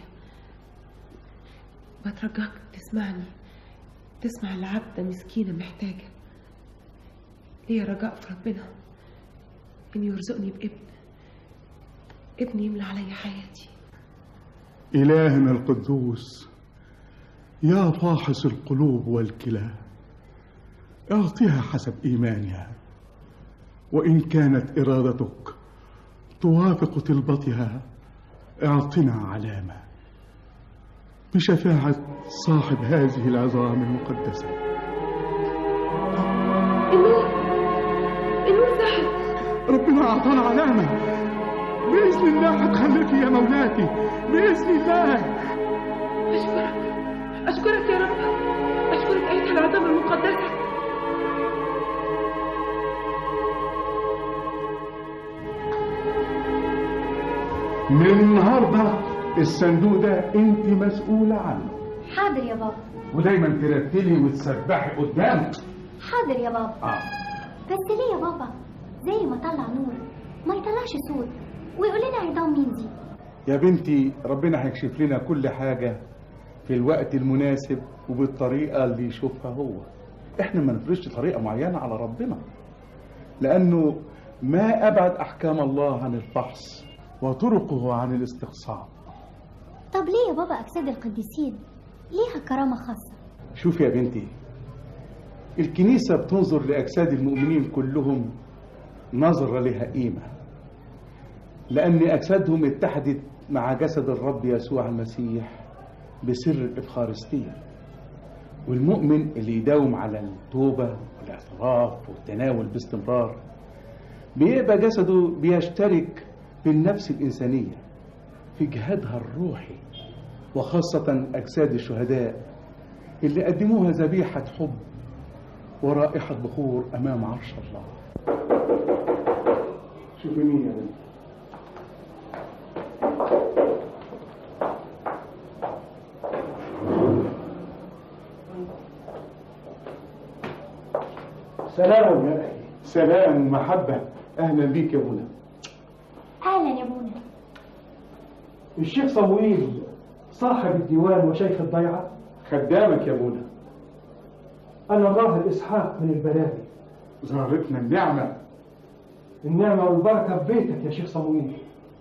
بترجاك تسمعني تسمع العبدة مسكينة محتاجة ليا رجاء في ربنا إن يرزقني بابن ابن يملى علي حياتي إلهنا القدوس يا فاحص القلوب والكلى اعطها حسب إيمانها وإن كانت إرادتك توافق طلبتها اعطنا علامة بشفاعة صاحب هذه العظام المقدسة النور النور ذهب ربنا أعطانا علامة بإذن الله هتخلفي يا مولاتي بإذن الله أشكرك أشكرك يا رب أشكرك أيها العظام المقدسة من النهاردة الصندوق ده أنت مسؤولة عنه حاضر يا بابا ودايما ترتلي وتسبحي قدامه حاضر يا بابا آه. بس ليه يا بابا زي ما طلع نور ما يطلعش صوت ويقول لنا عظام مين دي يا بنتي ربنا هيكشف لنا كل حاجة في الوقت المناسب وبالطريقة اللي يشوفها هو احنا ما نفرضش طريقة معينة على ربنا لأنه ما أبعد أحكام الله عن الفحص وطرقه عن الاستقصاء طب ليه يا بابا أجساد القديسين ليها كرامة خاصة شوف يا بنتي الكنيسة بتنظر لأجساد المؤمنين كلهم نظرة لها قيمة لأن أجسادهم اتحدت مع جسد الرب يسوع المسيح بسر الإفخارستية والمؤمن اللي يداوم على التوبة والاعتراف والتناول باستمرار بيبقى جسده بيشترك بالنفس الإنسانية في جهادها الروحي وخاصة أجساد الشهداء اللي قدموها ذبيحة حب ورائحة بخور أمام عرش الله شوفي مين يا بنت سلام يا أخي سلام ومحبة أهلا بيك يا منى أهلا يا بونا الشيخ صموئيل صاحب الديوان وشيخ الضيعة خدامك يا منى أنا الراهب إسحاق من البلاد زهرتنا النعمة النعمة والبركة في بيتك يا شيخ صموئيل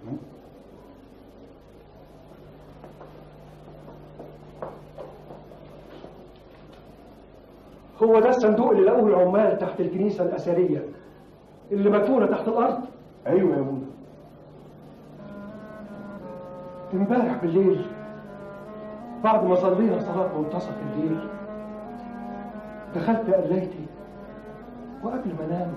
هو ده الصندوق اللي لقوه العمال تحت الكنيسة الأثرية اللي مدفونة تحت الأرض أيوة يا منى امبارح بالليل بعد ما صلينا صلاة منتصف الليل دخلت قليتي وقبل ما انام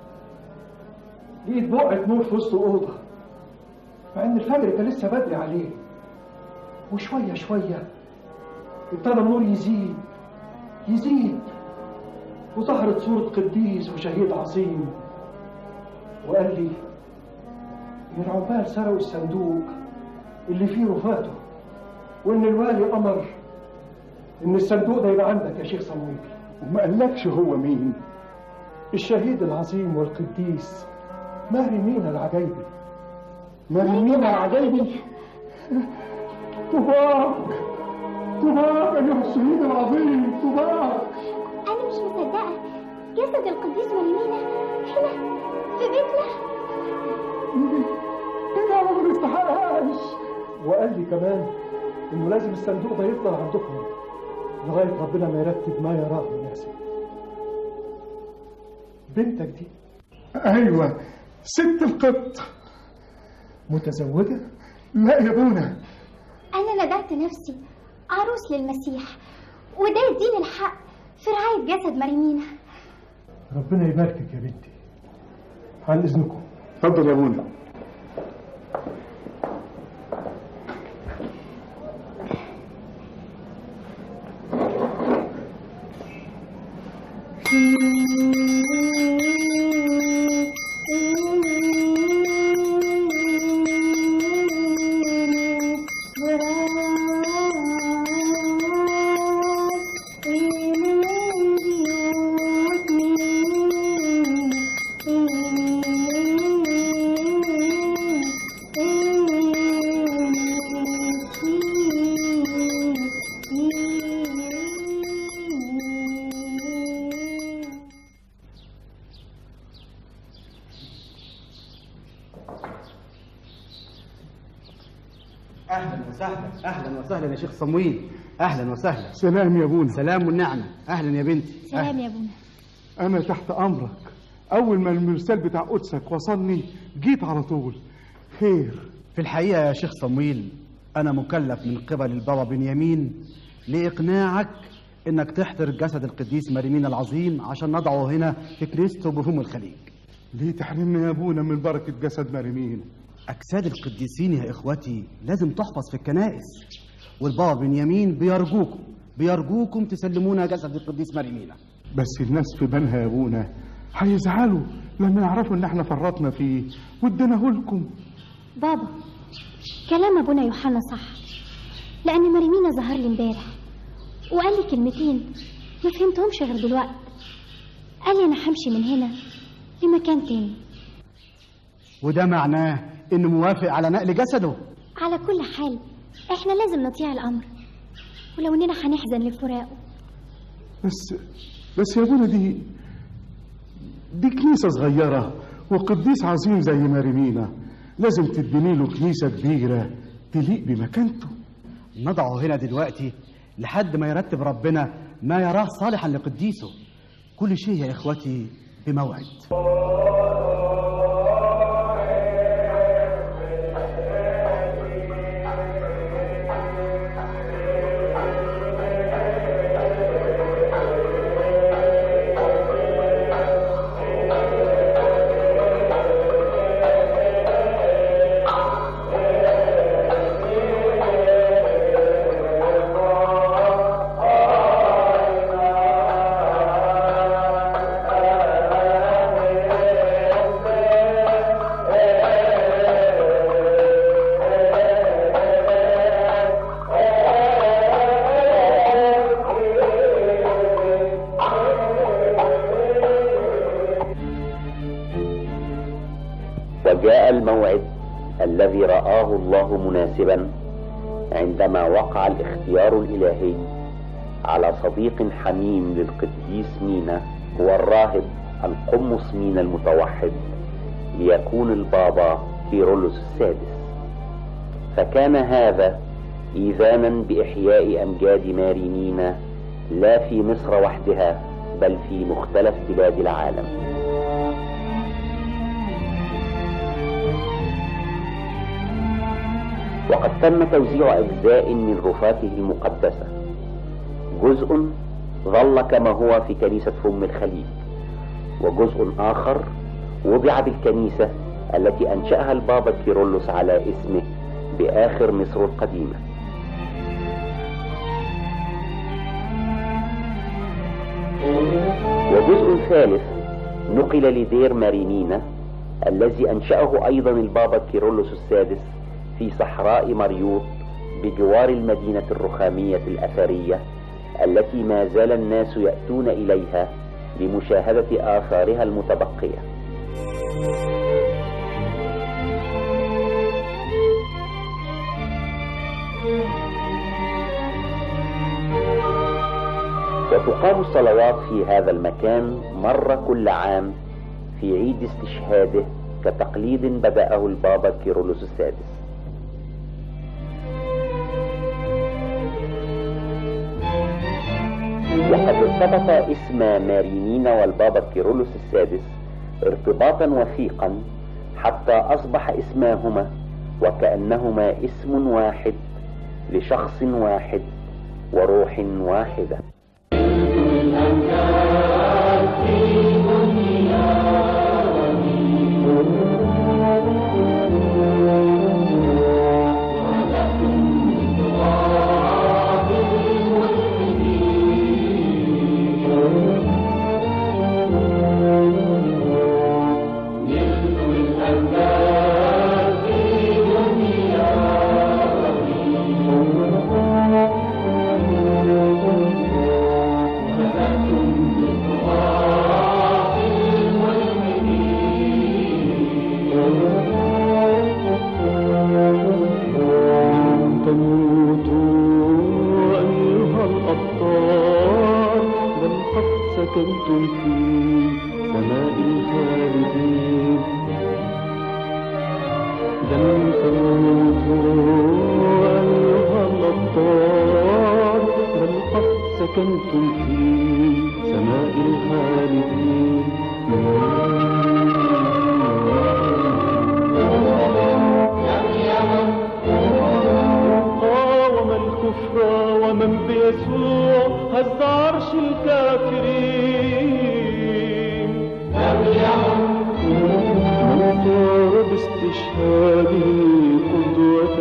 لقيت بقعة نور في وسط أوضة مع إن الفجر كان لسه بدري عليه وشوية شوية ابتدى النور يزيد يزيد وظهرت صورة قديس وشهيد عظيم وقال لي إن العمال سرقوا الصندوق اللي فيه رفاته وإن الوالي أمر إن الصندوق ده يبقى عندك يا شيخ صمويل وما قالكش هو مين الشهيد العظيم والقديس مهري مينا العجيبي مهري مينا العجيبي طباق طباق أيها الشهيد العظيم طباق أنا مش جسد القديس مريمينا هنا في بيتنا كده ما بنفتحهاش وقال لي كمان انه لازم الصندوق ده يفضل عندكم لغايه ربنا ما يرتب ما يراه مناسب بنتك دي ايوه ست القط متزوجه لا يا ابونا أنا ندعت نفسي عروس للمسيح وده يديني الحق في رعاية جسد مريمينا ربنا يباركك يا بنتي عن اذنكم اتفضل يا ابونا اهلا وسهلا اهلا وسهلا يا شيخ صمويل اهلا وسهلا سلام يا ابونا سلام والنعمه اهلا يا بنتي سلام يا ابونا انا تحت امرك اول ما المرسال بتاع قدسك وصلني جيت على طول خير في الحقيقه يا شيخ صمويل انا مكلف من قبل البابا بنيامين لاقناعك انك تحضر جسد القديس مريمين العظيم عشان نضعه هنا في كنيسته بفم الخليج ليه تحرمنا يا ابونا من بركه جسد مريمين أجساد القديسين يا إخوتي لازم تحفظ في الكنائس والبابا بنيامين بيرجوكم بيرجوكم تسلمونا جسد القديس مريمينا بس الناس في بالها يا ابونا هيزعلوا لما يعرفوا ان احنا فرطنا فيه واديناه لكم بابا كلام ابونا يوحنا صح لان مريمينا ظهر لي امبارح وقال لي كلمتين ما فهمتهمش غير دلوقتي قال لي انا همشي من هنا لمكان تاني وده معناه إنه موافق على نقل جسده على كل حال احنا لازم نطيع الامر ولو اننا هنحزن لفراقه بس بس يا ابونا دي دي كنيسه صغيره وقديس عظيم زي مريمينا لازم تديني له كنيسه كبيره تليق بمكانته نضعه هنا دلوقتي لحد ما يرتب ربنا ما يراه صالحا لقديسه كل شيء يا إخوتي بموعد وجاء الموعد الذي رآه الله مناسبا عندما وقع الاختيار الإلهي على صديق حميم للقديس مينا هو الراهب القمص مينا المتوحد ليكون البابا كيرلس السادس فكان هذا إيذانا بإحياء أمجاد ماري مينا لا في مصر وحدها بل في مختلف بلاد العالم وقد تم توزيع أجزاء من رفاته المقدسة جزء ظل كما هو في كنيسة فم الخليج وجزء آخر وضع بالكنيسة التي أنشأها البابا كيرلس على اسمه بآخر مصر القديمة وجزء ثالث نقل لدير مارينينا الذي أنشأه أيضا البابا كيرلس السادس في صحراء مريوط بجوار المدينة الرخامية الأثرية التي ما زال الناس يأتون إليها لمشاهدة آثارها المتبقية وتقام الصلوات في هذا المكان مرة كل عام في عيد استشهاده كتقليد بدأه البابا كيرلس السادس وقد ارتبط اسم مارينينا والبابا كيرلس السادس ارتباطا وثيقا حتى أصبح اسماهما وكأنهما اسم واحد لشخص واحد وروح واحدة تموتوا أيها الأبطال بل قد سكنتم في سماء الخالدين لن تموتوا أيها الأبطال بل قد سكنتم في سماء الخالدين قاوم الكفر ومن بيسوع هز عرش الكافرين من طار باستشهاده قدوة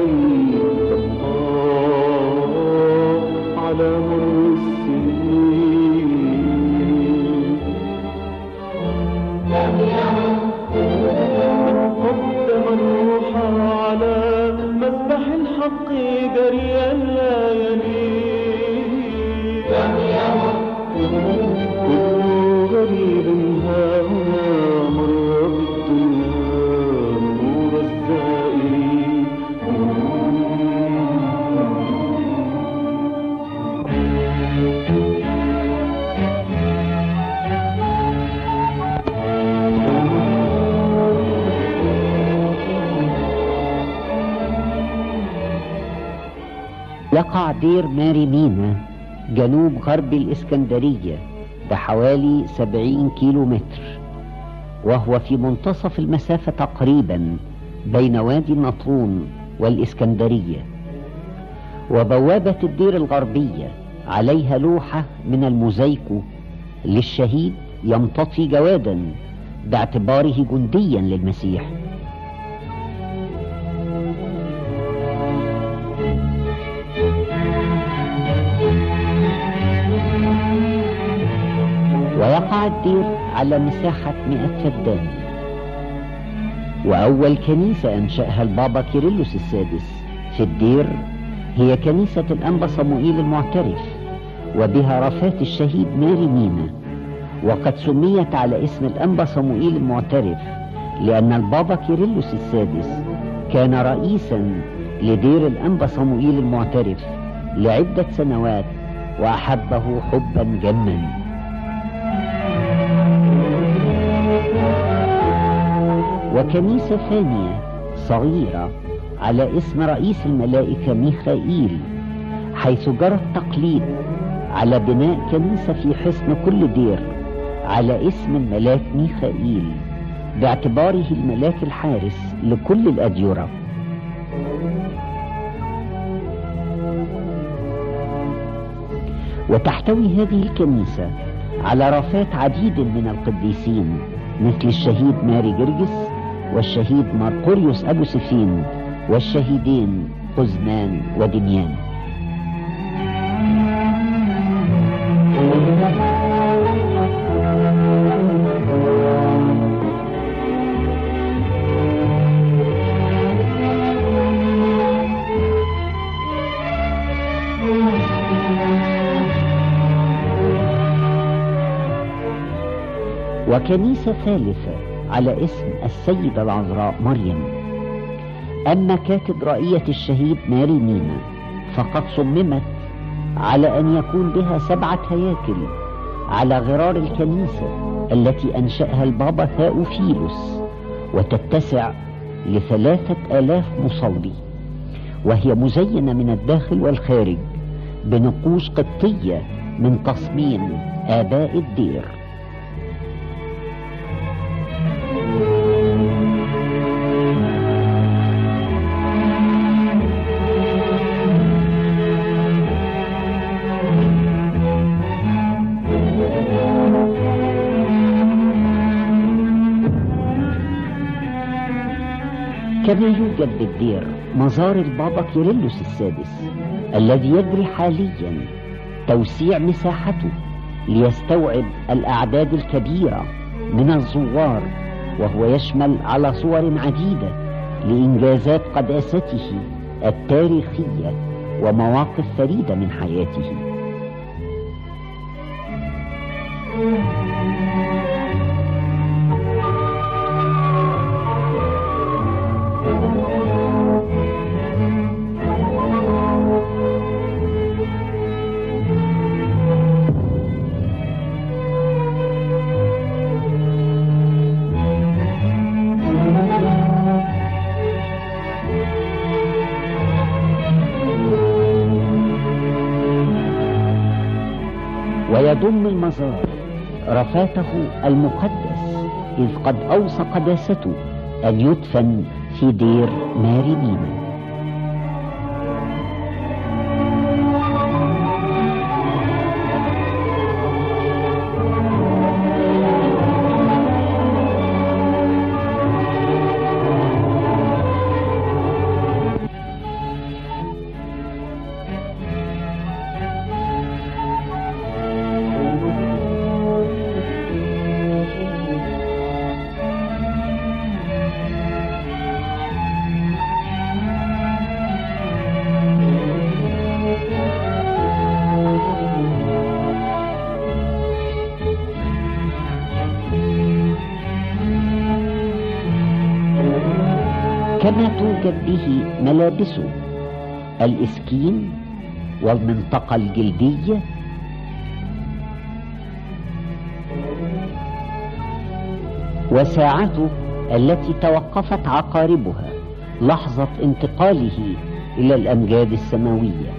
تبقى على مر السنين قدم الروح على مذبح الحق جريا لا يلين كل غريب ها هنا مر بالدنيا نور الزائرين يقع دير ماري مينا جنوب غرب الإسكندرية بحوالي 70 كيلو متر وهو في منتصف المسافة تقريبا بين وادي النطرون والإسكندرية وبوابة الدير الغربية عليها لوحة من الموزايكو للشهيد يمتطي جوادا باعتباره جنديا للمسيح ويقع الدير على مساحة 100 فدان وأول كنيسة أنشأها البابا كيرلس السادس في الدير هي كنيسة الأنبا صموئيل المعترف وبها رفات الشهيد ماري مينا وقد سميت على اسم الأنبا صموئيل المعترف لأن البابا كيرلس السادس كان رئيسا لدير الأنبا صموئيل المعترف لعدة سنوات وأحبه حبا جما وكنيسة ثانية صغيرة على اسم رئيس الملائكة ميخائيل حيث جرى التقليد على بناء كنيسة في حصن كل دير على اسم الملاك ميخائيل باعتباره الملاك الحارس لكل الأديرة وتحتوي هذه الكنيسة على رافات عديد من القديسين مثل الشهيد ماري جرجس والشهيد مارقوريوس أبو سفين والشهيدين قزمان ودميان وكنيسة ثالثة على اسم السيدة العذراء مريم أما كاتدرائية الشهيد ماري مينا فقد صممت على أن يكون بها سبعة هياكل على غرار الكنيسة التي أنشأها البابا ثاؤفيلوس وتتسع لثلاثة آلاف مصلي وهي مزينة من الداخل والخارج بنقوش قبطية من تصميم آباء الدير كما يوجد بالدير مزار البابا كيرلس السادس الذي يجري حاليا توسيع مساحته ليستوعب الأعداد الكبيرة من الزوار وهو يشمل على صور عديدة لإنجازات قداسته التاريخية ومواقف فريدة من حياته ويضم المزار رفاته المقدس إذ قد أوصى قداسته أن يدفن في دير ماري مينا كما توجد به ملابسه الإسكين والمنطقة الجلدية وساعته التي توقفت عقاربها لحظة انتقاله إلى الأمجاد السماوية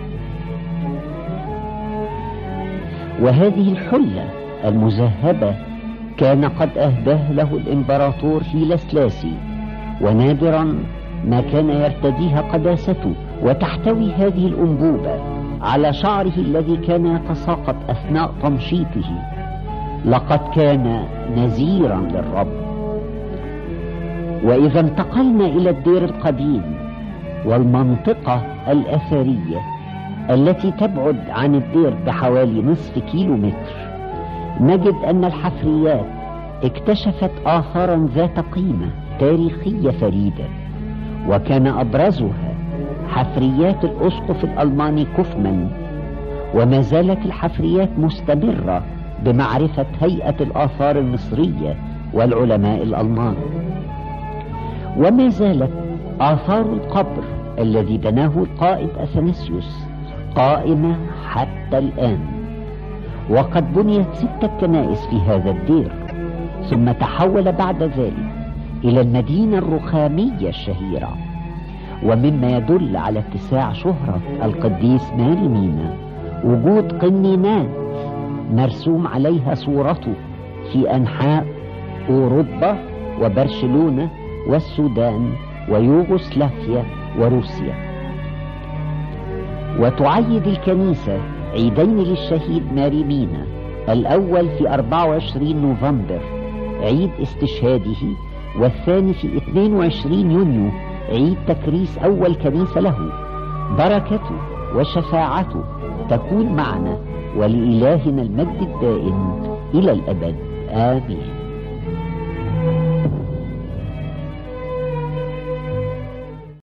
وهذه الحلة المذهبة كان قد أهداه له الإمبراطور هيلسلاسي ونادرا ما كان يرتديها قداسته وتحتوي هذه الأنبوبة على شعره الذي كان يتساقط أثناء تمشيطه لقد كان نذيرا للرب وإذا انتقلنا إلى الدير القديم والمنطقة الأثرية التي تبعد عن الدير بحوالي نصف كيلو متر نجد أن الحفريات اكتشفت آثارا ذات قيمة تاريخية فريدة وكان أبرزها حفريات الأسقف الألماني كوفمان وما زالت الحفريات مستمرة بمعرفة هيئة الآثار المصرية والعلماء الألمان وما زالت آثار القبر الذي بناه القائد أثناسيوس قائمة حتى الآن وقد بنيت ستة كنائس في هذا الدير ثم تحول بعد ذلك إلى المدينة الرخامية الشهيرة ومما يدل على اتساع شهرة القديس ماري مينا وجود قنينات مرسوم عليها صورته في أنحاء أوروبا وبرشلونة والسودان ويوغوسلافيا وروسيا وتعيد الكنيسة عيدين للشهيد ماري مينا الأول في 24 نوفمبر عيد استشهاده والثاني في 22 يونيو عيد تكريس أول كنيسة له بركته وشفاعته تكون معنا ولإلهنا المجد الدائم إلى الأبد آمين